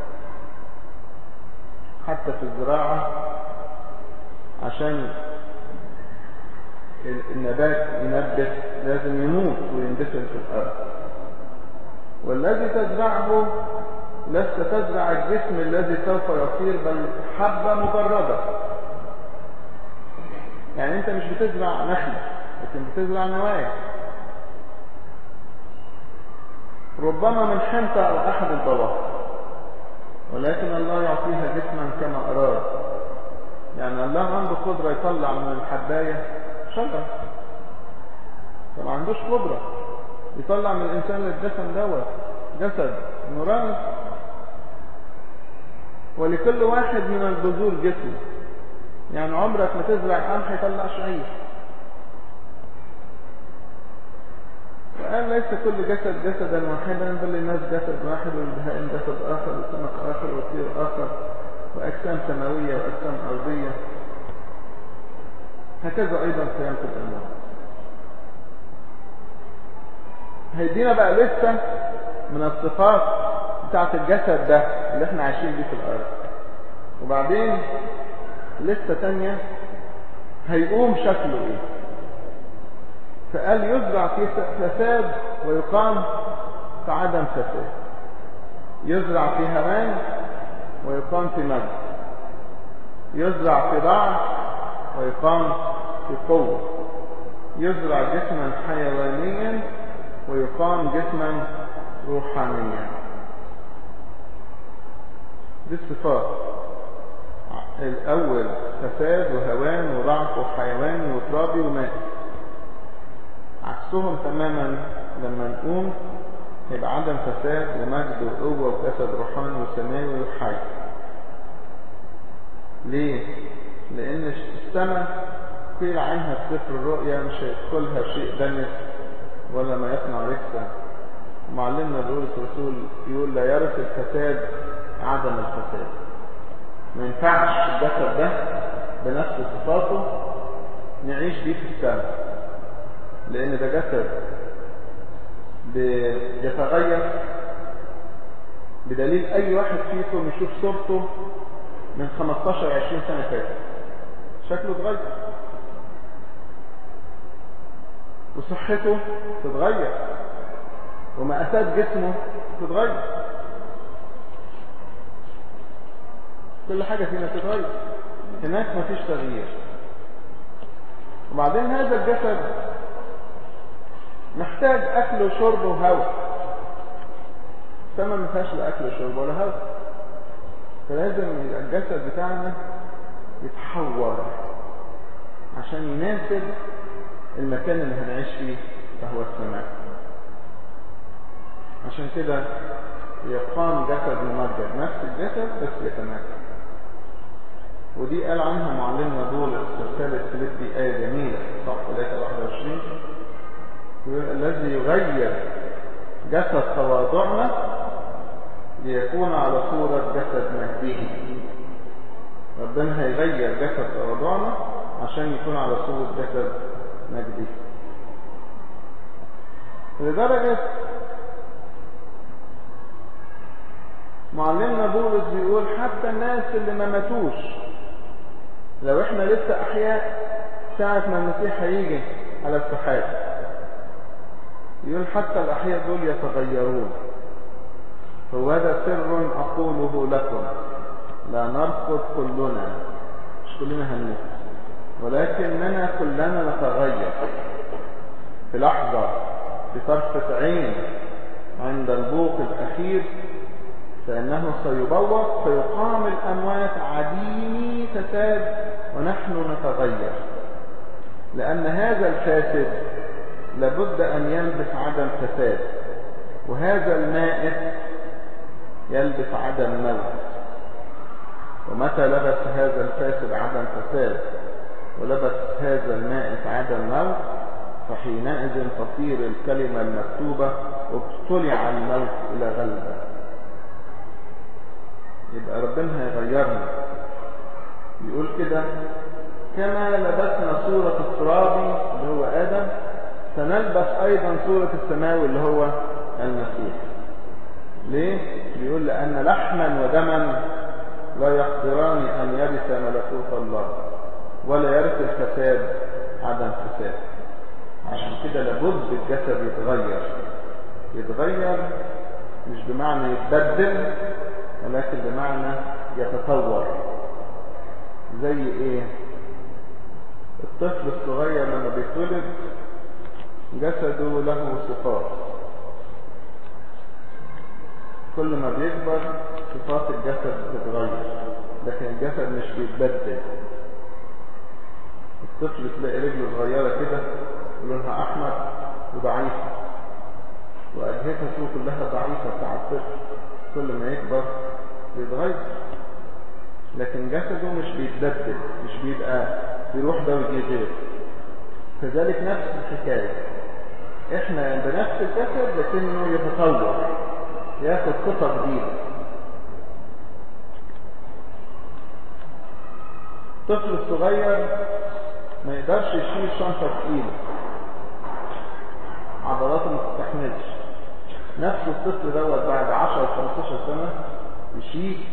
حتى في الزراعه عشان النبات ينبت لازم يموت ويندفن في الارض والذي تزرعه لست تزرع الجسم الذي سوف يصير بل حبة مجردة يعني انت مش بتزرع نخلة لكن بتزرع نوايا ربما من حنطة او احد البواقي ولكن الله يعطيها جسما كما اراد يعني الله عنده قدرة يطلع من الحباية شجرة فما عندوش قدرة يطلع من الانسان الجسم دوت جسد نوراني ولكل واحد من البذور جسم يعني عمرك ما تزرع قمح يطلع شعير وقال ليس كل جسد جسدا واحدا بل الناس جسد واحد والبهائم جسد اخر والسمك اخر والطير اخر واجسام سماويه واجسام ارضيه هكذا ايضا قيامه الاموات هيدينا بقى لسه من الصفات بتاعت الجسد ده اللي احنا عايشين بيه في الارض وبعدين لسه تانية هيقوم شكله ايه فقال يزرع في فساد ويقام في عدم فساد يزرع في هوان ويقام في مجد يزرع في ضعف ويقام في قوة يزرع جسما حيوانيا ويقام جسما روحانيا دي الصفات الأول فساد وهوان وضعف وحيواني وترابي ومائي عكسهم تماما لما نقوم يبقى عدم فساد ومجد وقوة وجسد روحاني وسماوي وحي ليه؟ لأن السماء قيل عنها في سفر الرؤيا مش هيدخلها شيء دنس ولا ما يصنع ركسا معلمنا بولس الرسول يقول لا يرث الفساد عدم الفساد ما ينفعش الجسد ده بنفس صفاته نعيش بيه في السماء لان ده جسد بيتغير بدليل اي واحد فيكم يشوف صورته من 15 20 سنه فاتت شكله اتغير وصحته تتغير ومقاسات جسمه تتغير كل حاجة فينا تتغير هناك مفيش تغيير وبعدين هذا الجسد محتاج أكل وشرب وهواء السماء ما فيهاش لا أكل وشرب ولا هواء فلازم الجسد بتاعنا يتحور عشان يناسب المكان اللي هنعيش فيه وهو السماء عشان كده يقام جسد ممجد نفس الجسد بس يتمجد ودي قال عنها معلمنا بولس في رسالة فيليبي آية جميلة صح 3 يقول الذي يغير جسد تواضعنا ليكون على صورة جسد مجده ربنا هيغير جسد تواضعنا عشان يكون على صورة جسد مجده لدرجة معلمنا بولس بيقول حتى الناس اللي ما ماتوش لو احنا لسه احياء ساعة ما المسيح هيجي على السحاب يقول حتى الاحياء دول يتغيرون فهذا سر اقوله لكم لا نرقد كلنا مش كلنا هنموت ولكننا كلنا نتغير في لحظة في طرفة عين عند البوق الأخير فإنه سيبوق فيقام الأموات عديمي فساد ونحن نتغير لأن هذا الفاسد لابد أن يلبس عدم فساد وهذا المائت يلبس عدم موت ومتى لبس هذا الفاسد عدم فساد ولبس هذا المائت عدم موت فحينئذ تصير الكلمة المكتوبة ابتلع الموت إلى غلبة يبقى ربنا هيغيرنا يقول كده كما لبسنا صورة الترابي اللي هو آدم سنلبس أيضا صورة السماوي اللي هو المسيح ليه؟ بيقول لأن لحما ودما لا يقدران أن يرث ملكوت الله ولا يرث الفساد عدم فساد عشان كده لابد الجسد يتغير يتغير مش بمعنى يتبدل ولكن بمعنى يتطور زي ايه الطفل الصغير لما بيتولد جسده له صفات كل ما بيكبر صفات الجسد بتتغير لكن الجسد مش بيتبدل الطفل تلاقي رجله صغيرة كده ولونها أحمر وضعيفة وأجهزته كلها ضعيفة بتاع الطفل كل ما يكبر بيتغير لكن جسده مش بيتبدل مش بيبقى يروح ده ويجي غير كذلك نفس الحكاية احنا بنفس الجسد لكنه يتطور ياخد صفة جديدة الطفل الصغير ما يقدرش يشيل شنطة تقيلة عضلاته ما تستحملش نفس الطفل دوت بعد 10 15 سنة يشيل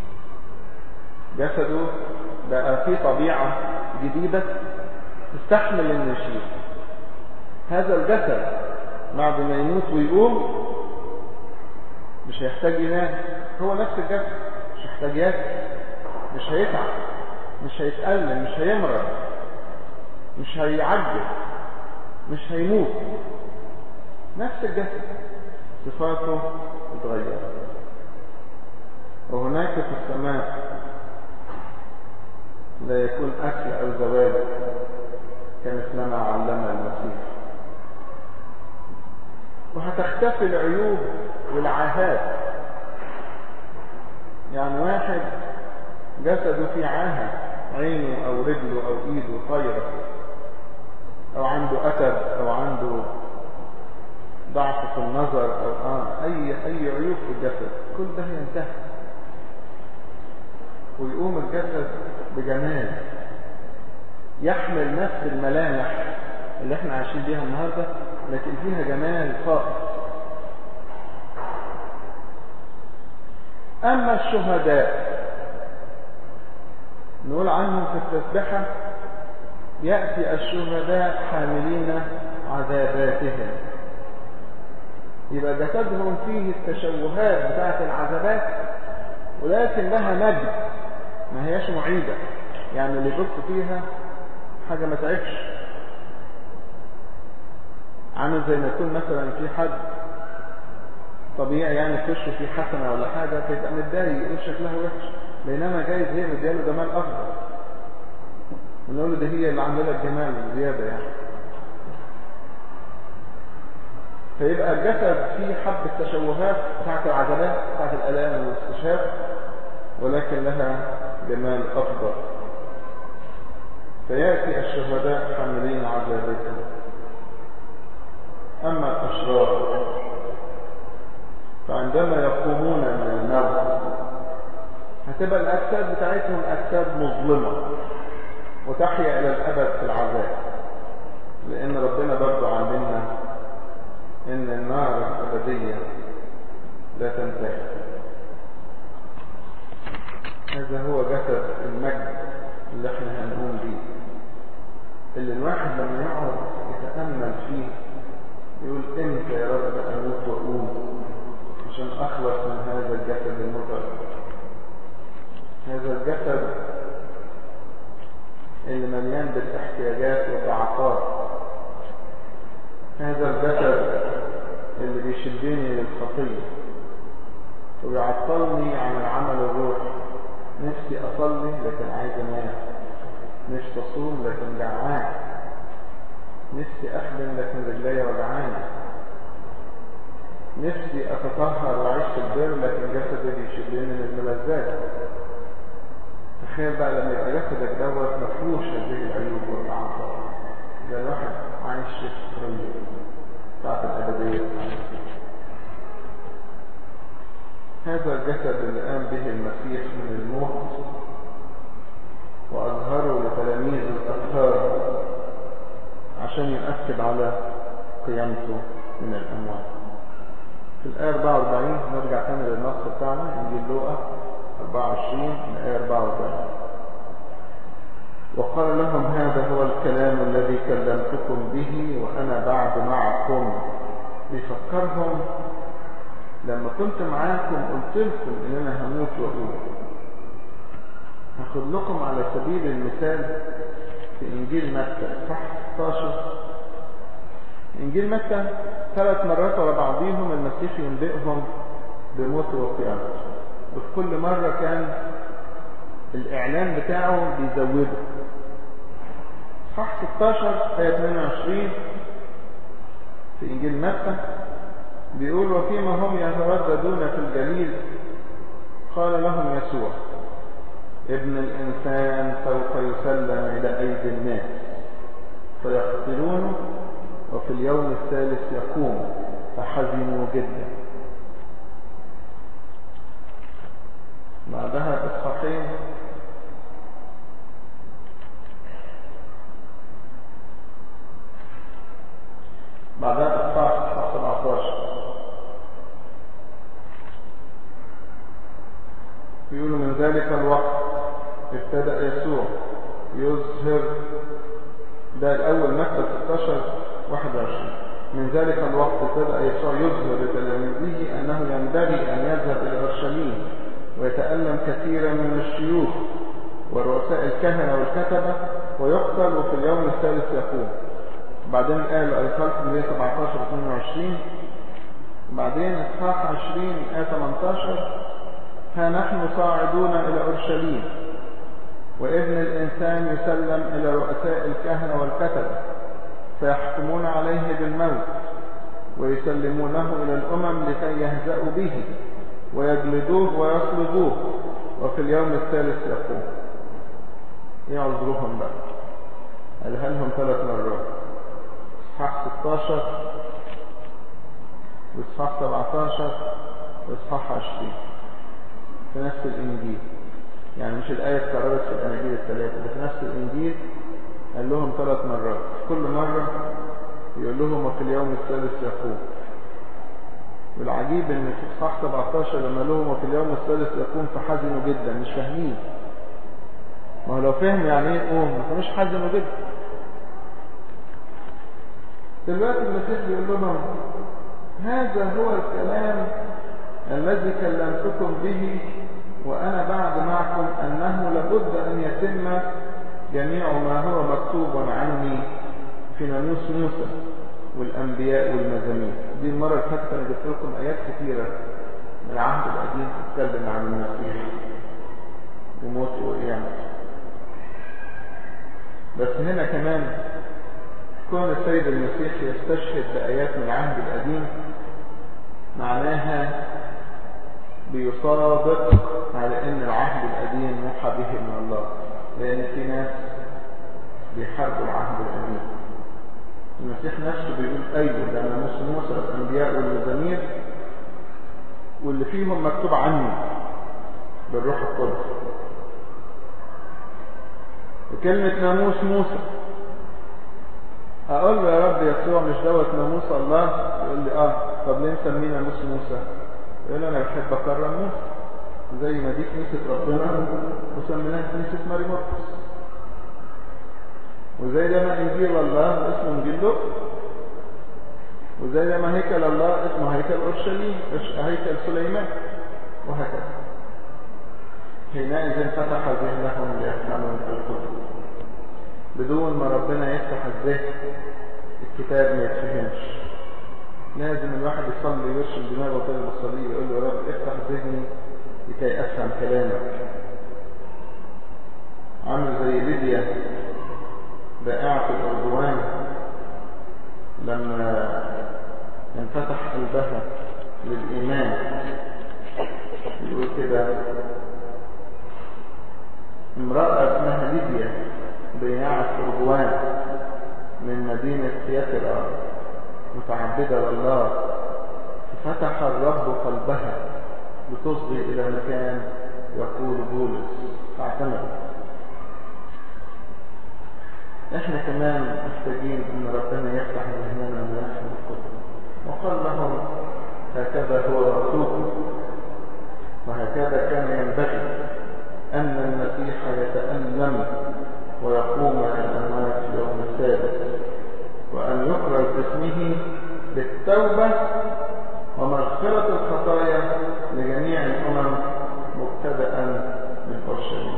جسده بقى فيه طبيعة جديدة تستحمل انه يشيل هذا الجسد بعد ما يموت ويقوم مش هيحتاج ينام هو نفس الجسد مش هيحتاج ياكل مش هيتعب مش هيتألم مش هيمرض مش هيعجز مش هيموت نفس الجسد صفاته اتغيرت وهناك في السماء لا يكون أكل أو زواج كمثلما علم المسيح وهتختفي العيوب والعاهات يعني واحد جسده فيه عاهة عينه أو رجله أو إيده طايرة أو عنده أتب أو عنده ضعف في النظر أو آه أي أي عيوب في الجسد كل ده ينتهي ويقوم الجسد بجمال يحمل نفس الملامح اللي احنا عايشين بيها النهاردة لكن فيها جمال خاص أما الشهداء نقول عنهم في التسبحة يأتي الشهداء حاملين عذاباتهم يبقى جسدهم فيه التشوهات بتاعت العذابات ولكن لها مجد ما هياش معيدة يعني اللي يبص فيها حاجة ما تعبش عامل زي ما يكون مثلا في حد طبيعي يعني تخش في حسنة ولا حاجة فيبقى متضايق يقول شكلها وحش بينما جايز هي مدياله جمال أفضل ونقول له ده هي اللي عامله لك جمال زيادة يعني فيبقى الجسد فيه حبة تشوهات بتاعت العضلات بتاعت الآلام والاستشهاد ولكن لها جمال أفضل فيأتي الشهداء حاملين عذابتهم أما الأشرار فعندما يقومون من الموت هتبقى الأجساد بتاعتهم أجساد مظلمة وتحيا إلى الأبد في العذاب لأن ربنا برضو علمنا إن النار الأبدية لا تنتهي هذا هو جسد المجد اللي احنا هنقوم بيه اللي الواحد لما يقعد يتأمل فيه يقول امتى يا رب اموت واقوم عشان اخلص من هذا الجسد المتعب هذا الجسد اللي مليان بالاحتياجات والضعفات هذا الجسد اللي بيشدني للخطيه وبيعطلني عن العمل الروحي نفسي أصلي لكن عايز أنام نفسي أصوم لكن جعان نفسي أخدم لكن رجلي وجعاني نفسي أتطهر وأعيش في البر لكن جسدي بيشدني من الملذات تخيل بقى لما يبقى جسدك دوت مفروش هذه العيوب والأعصاب ده الواحد عايش في الرجل بتاعت الأبدية هذا الجسد اللي قام به المسيح من الموت وأظهره لتلاميذ الأطهار عشان يؤكد على قيامته من الأموات في الآية 44 نرجع تاني للنص بتاعنا إنجيل لوقا 24 من آية 44 وقال لهم هذا هو الكلام الذي كلمتكم به وأنا بعد معكم بيفكرهم لما كنت معاكم قلت لكم ان انا هموت واقوم هاخد لكم على سبيل المثال في انجيل متى صح 16 انجيل متى ثلاث مرات ورا بعضيهم المسيح ينبئهم بموته وقيامته وفي كل مرة كان الاعلان بتاعه بيزوده صح 16 آية 22 في انجيل متى بيقول وفيما هم يترددون في الجليل قال لهم يسوع ابن الإنسان سوف يسلم إلى أيدي الناس فيقتلونه وفي اليوم الثالث يقوم فحزنوا جدا بعدها إصحاحين بعدها إصحاح 17 يقول من ذلك الوقت ابتدأ يسوع يظهر ده الأول مكتب 16 21 من ذلك الوقت ابتدأ يسوع يظهر لتلاميذه أنه ينبغي أن يذهب إلى أورشليم ويتألم كثيرا من الشيوخ ورؤساء الكهنة والكتبة ويقتل وفي اليوم الثالث يقوم بعدين قال الخلق من 17 22 بعدين اصحاح 20 آية 18 ها نحن صاعدون إلى أورشليم وابن الإنسان يسلم إلى رؤساء الكهنة والكتبة فيحكمون عليه بالموت ويسلمونه إلى الأمم لكي يهزأوا به ويجلدوه ويصلبوه وفي اليوم الثالث يقوم ايه عذرهم بقى قالها لهم ثلاث مرات اصحاح 16 واصحاح 17 واصحاح 20 في نفس الانجيل يعني مش الايه اتكررت في الاناجيل الثلاثه ده في نفس الانجيل قال لهم ثلاث مرات كل مره يقول لهم وفي اليوم الثالث يقوم والعجيب ان في اصحاح 17 لما لهم وفي اليوم الثالث يقوم فحزنوا جدا مش فاهمين ما هو لو فهم يعني ايه قوم ما كانوش حزنوا جدا دلوقتي المسيح بيقول لهم هذا هو الكلام الذي كلمتكم به وانا بعد معكم انه لابد ان يتم جميع ما هو مكتوب عني في ناموس موسى والانبياء والمزامير دي المره اللي فاتت انا جبت لكم ايات كثيره من العهد القديم تتكلم عن المسيح وموته وقيامته بس هنا كمان كون السيد المسيح يستشهد بآيات من العهد القديم معناها بيصادق على ان العهد القديم موحى به من الله لان في ناس بيحاربوا العهد القديم المسيح نفسه بيقول ايوه ده ناموس موسى والانبياء والمزامير واللي فيهم مكتوب عني بالروح القدس وكلمة ناموس موسى اقول له يا رب يسوع مش دوت ناموس الله يقول لي اه طب ليه مسميه ناموس موسى يقول لي انا بحب اكرم موسى زي ما دي كنيسة ربنا وسميناها كنيسة ماري مرقس وزي ده ما انجيل الله اسمه انجيل لوط وزي ده ما هيكل الله اسمه هيكل اورشليم هيكل سليمان وهكذا حينئذ فتح ذهنهم ليفهموا في الكتب بدون ما ربنا يفتح الذهن الكتاب ما يتفهمش لازم الواحد يصلي ويرشم دماغه كده بالصليب يقول له يا رب افتح ذهني لكي افهم كلامك عامل زي ليبيا بائعة الأردوان لما انفتح قلبها للإيمان يقول كده امرأة اسمها ليبيا بياعة أردوان من مدينة سياترا متعبدة لله ففتح الرب قلبها لتصغي إلى مكان يقول بولس فاعتمد احنا كمان محتاجين ان ربنا يفتح ذهننا ونفهم الكتب وقال لهم هكذا هو مكتوب وهكذا كان ينبغي ان المسيح يتألم ويقوم من الاموات في يوم السادس وان يكرز باسمه بالتوبة ومغفرة الخطايا لجميع الامم مبتدأ من اورشليم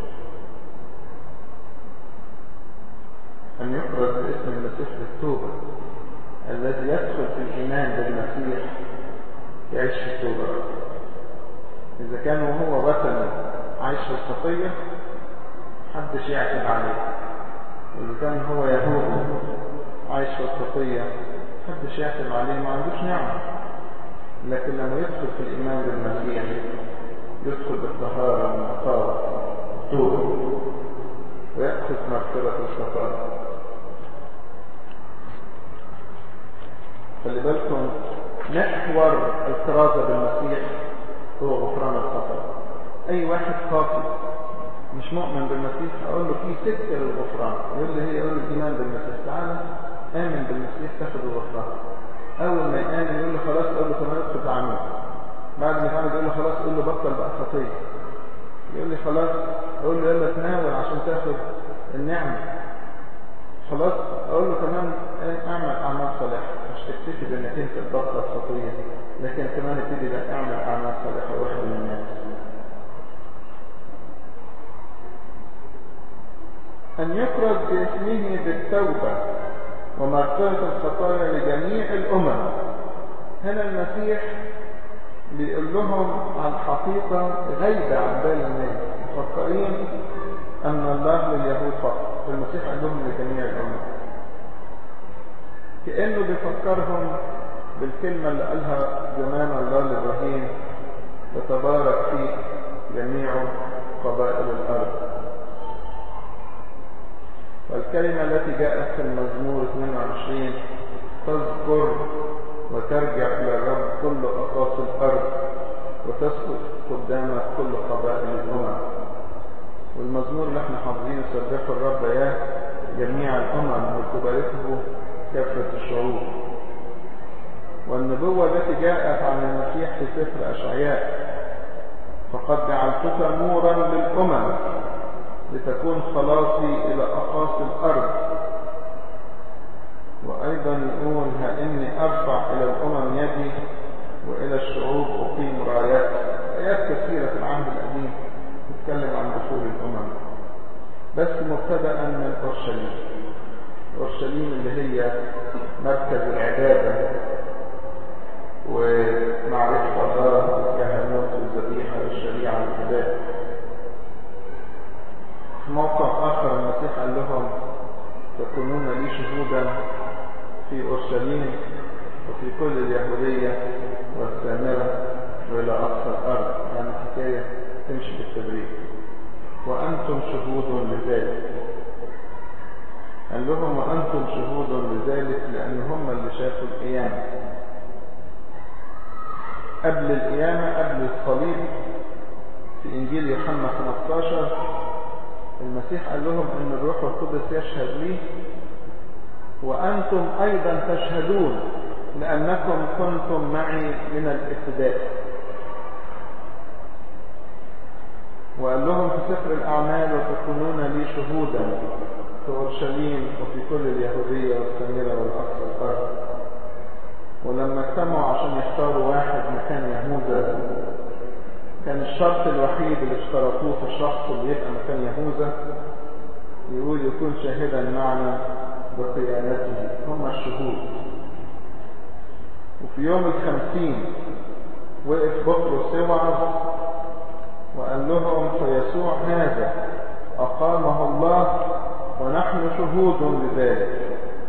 أن يفرض باسم المسيح بالتوبة الذي يدخل في الإيمان بالمسيح يعيش في التوبة إذا كان وهو وثني عايش في الخطية محدش يعتب عليه إذا كان هو يهودي عايش في الخطية محدش يعتب عليه ما عندوش نعمة لكن لما يدخل في الإيمان بالمسيح يدخل بالطهارة والنقاوة والتوبة ويأخذ مغفرة الخطايا خلي بالكم محور الكرازة بالمسيح هو غفران الخطايا أي واحد خاطئ مش مؤمن بالمسيح أقول له في سكة للغفران يقول لي هي يقول لي الإيمان بالمسيح تعالى آمن بالمسيح تاخد الغفران أول ما يآمن يقول له خلاص أقول له كمان ادخل تعمل بعد ما يتعمل يقول له خلاص قول له بطل بقى خطية يقول لي خلاص اقول له يلا تناول عشان تاخد النعمة خلاص اقول له كمان اعمل اعمال صالحة مش تكتفي بانك انت تبطل خطية لكن كمان ابتدي بقى اعمل اعمال صالحة واحد من الناس ان يكرز باسمه بالتوبة ومغفرة الخطايا لجميع الامم هنا المسيح بيقول لهم عن حقيقة غايبة عن بال الناس مفكرين أن الله لليهود فقط المسيح قال لهم لجميع الأمم كأنه بيفكرهم بالكلمة اللي قالها زمان الله لإبراهيم تتبارك فيك جميع قبائل الأرض والكلمة التي جاءت في المزمور 22 تذكر وترجع إلى الرب كل أقاصي الأرض وتسقط قدامك كل قبائل الأمم والمزمور اللي احنا حافظينه سبحوا الرب يا جميع الأمم وتباركه كافة الشعوب والنبوة التي جاءت عن المسيح في سفر أشعياء فقد جعلتك نورا للأمم لتكون خلاصي إلى أقاصي الأرض وأيضا يقول ها إني أرفع إلى الأمم يدي وإلى الشعوب أقيم رايات آيات كثيرة في العهد القديم تتكلم عن دخول الأمم بس مبتدأ من أورشليم أورشليم اللي هي مركز العبادة ومعرفة الله والكهنوت والذبيحة والشريعة والعبادة في موقف آخر المسيح قال لهم تكونون لي شهودا في أورشليم وفي كل اليهودية والسامرة وإلى أقصى الأرض يعني حكاية تمشي بالتدريج وأنتم شهود لذلك قال لهم وأنتم شهود لذلك لأن هم اللي شافوا القيامة قبل القيامة قبل الصليب في إنجيل يوحنا 15 المسيح قال لهم أن الروح القدس يشهد لي وأنتم أيضا تشهدون لأنكم كنتم معي من الابتداء وقال لهم في سفر الأعمال وتكونون لي شهودا في أورشليم وفي كل اليهودية والسامرة والأقصى الأرض ولما اجتمعوا عشان يختاروا واحد مكان يهوذا كان الشرط الوحيد اللي اشترطوه في الشخص اللي يبقى مكان يهوذا يقول يكون شاهدا معنا بقيامته هم الشهود في يوم الخمسين وقف بطرس يوعظ وقال لهم فيسوع هذا أقامه الله ونحن شهود لذلك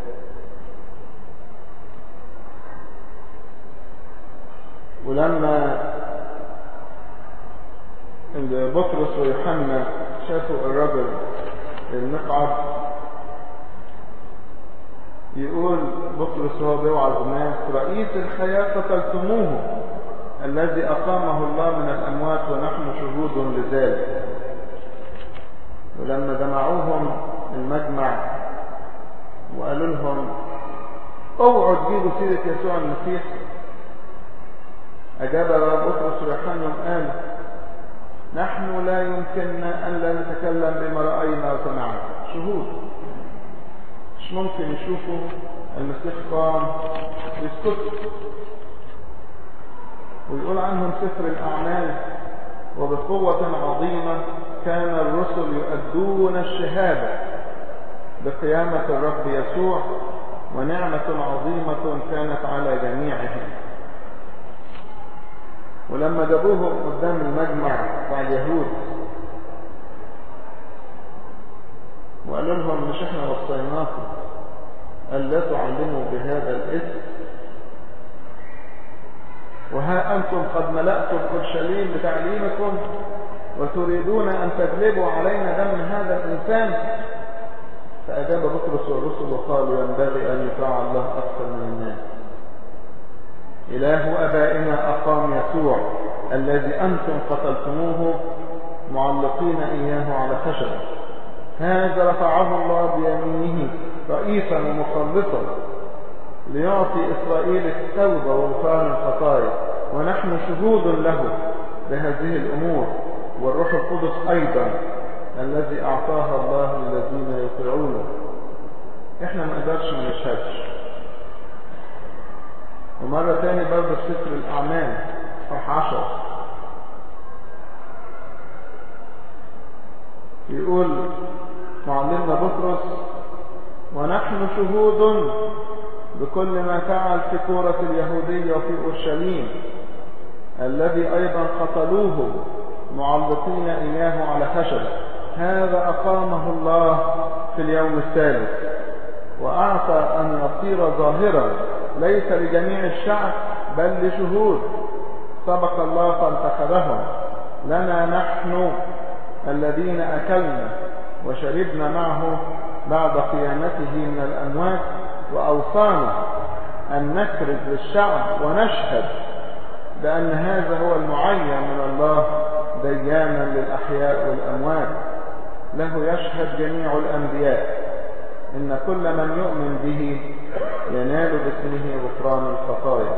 ولما بطرس ويوحنا شافوا الرجل المقعد يقول بطرس وهو بيوعظ الناس رئيس الحياة قتلتموه الذي أقامه الله من الأموات ونحن شهود لذلك ولما جمعوهم المجمع وقالوا لهم اوعوا تجيبوا سيرة يسوع المسيح أجاب بطرس ويوحنا قال نحن لا يمكننا أن لا نتكلم بما رأينا وسمعنا شهود مش ممكن يشوفوا المسيح قام يسكتوا ويقول عنهم سفر الأعمال وبقوة عظيمة كان الرسل يؤدون الشهادة بقيامة الرب يسوع ونعمة عظيمة كانت على جميعهم ولما جابوه قدام المجمع بتاع اليهود وقالوا لهم مش احنا وصيناكم ألا تعلموا بهذا الاسم وها أنتم قد ملأتم أورشليم بتعليمكم وتريدون أن تجلبوا علينا دم هذا الإنسان فأجاب بطرس والرسل وقالوا ينبغي أن يطاع الله أكثر من الناس إله أبائنا أقام يسوع الذي أنتم قتلتموه معلقين إياه على خشبة هذا رفعه الله بيمينه رئيسا ومخلصا ليعطي إسرائيل التوبة وغفران الخطايا ونحن شهود له بهذه الأمور والروح القدس أيضا الذي أعطاها الله للذين يطيعونه احنا ما نقدرش ما نشهدش ومرة تاني برضه في سفر الأعمال صح عشر يقول معلمنا بطرس ونحن شهود بكل ما فعل في كورة اليهودية وفي أورشليم الذي أيضا قتلوه معلقين إياه على خشبة هذا أقامه الله في اليوم الثالث وأعطى أن يصير ظاهرا ليس لجميع الشعب بل لشهود سبق الله فانتخبهم لنا نحن الذين أكلنا وشربنا معه بعد قيامته من الأموات وأوصانا أن نكرز للشعب ونشهد بأن هذا هو المعين من الله ديانا للأحياء والأموات له يشهد جميع الأنبياء إن كل من يؤمن به ينال باسمه غفران الخطايا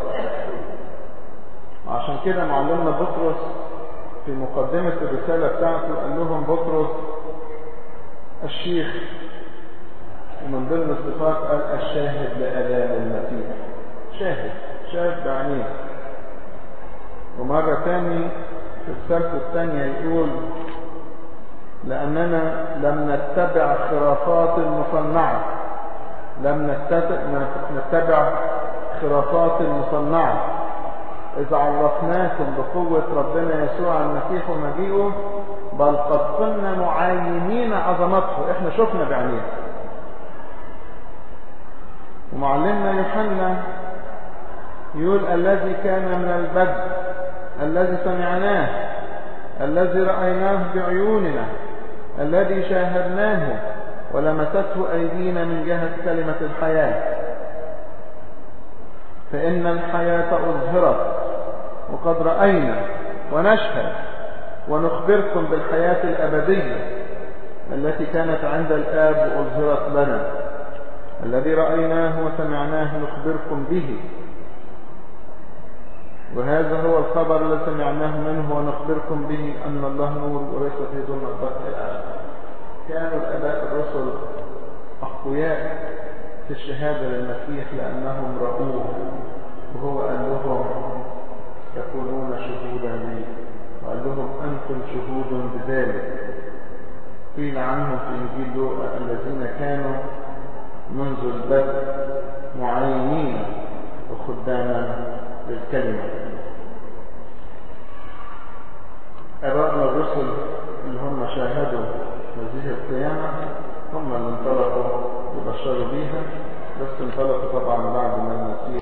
عشان كده معلمنا بطرس في مقدمة الرسالة بتاعته قال لهم بطرس الشيخ ومن ضمن الصفات قال الشاهد لآلام المسيح شاهد شاهد بعينيه ومرة تاني في السلسة الثانية يقول لأننا لم نتبع خرافات مصنعة لم نتبع خرافات مصنعة إذا عرفناكم بقوة ربنا يسوع المسيح ومجيئه بل قد كنا معاينين عظمته احنا شفنا بعينينا ومعلمنا يوحنا يقول الذي كان من البدء الذي سمعناه الذي رأيناه بعيوننا الذي شاهدناه ولمسته أيدينا من جهة كلمة الحياة فإن الحياة أظهرت وقد رأينا ونشهد ونخبركم بالحياة الأبدية التي كانت عند الآب وأظهرت لنا الذي رأيناه وسمعناه نخبركم به وهذا هو الخبر الذي سمعناه منه ونخبركم به أن الله نور وليس في ظلمة بطن الآن كانوا الأباء الرسل أقوياء في الشهادة للمسيح لأنهم رأوه وهو قال لهم تكونون شهودا لي وقال لهم أنتم شهود بذلك قيل عنهم في إنجيل لوقا الذين كانوا منذ البدء معينين وخداما الكلمة أبائنا الرسل اللي هم شاهدوا هذه القيامة هم اللي انطلقوا يبشروا بيها بس انطلقوا طبعا بعد ما المسيح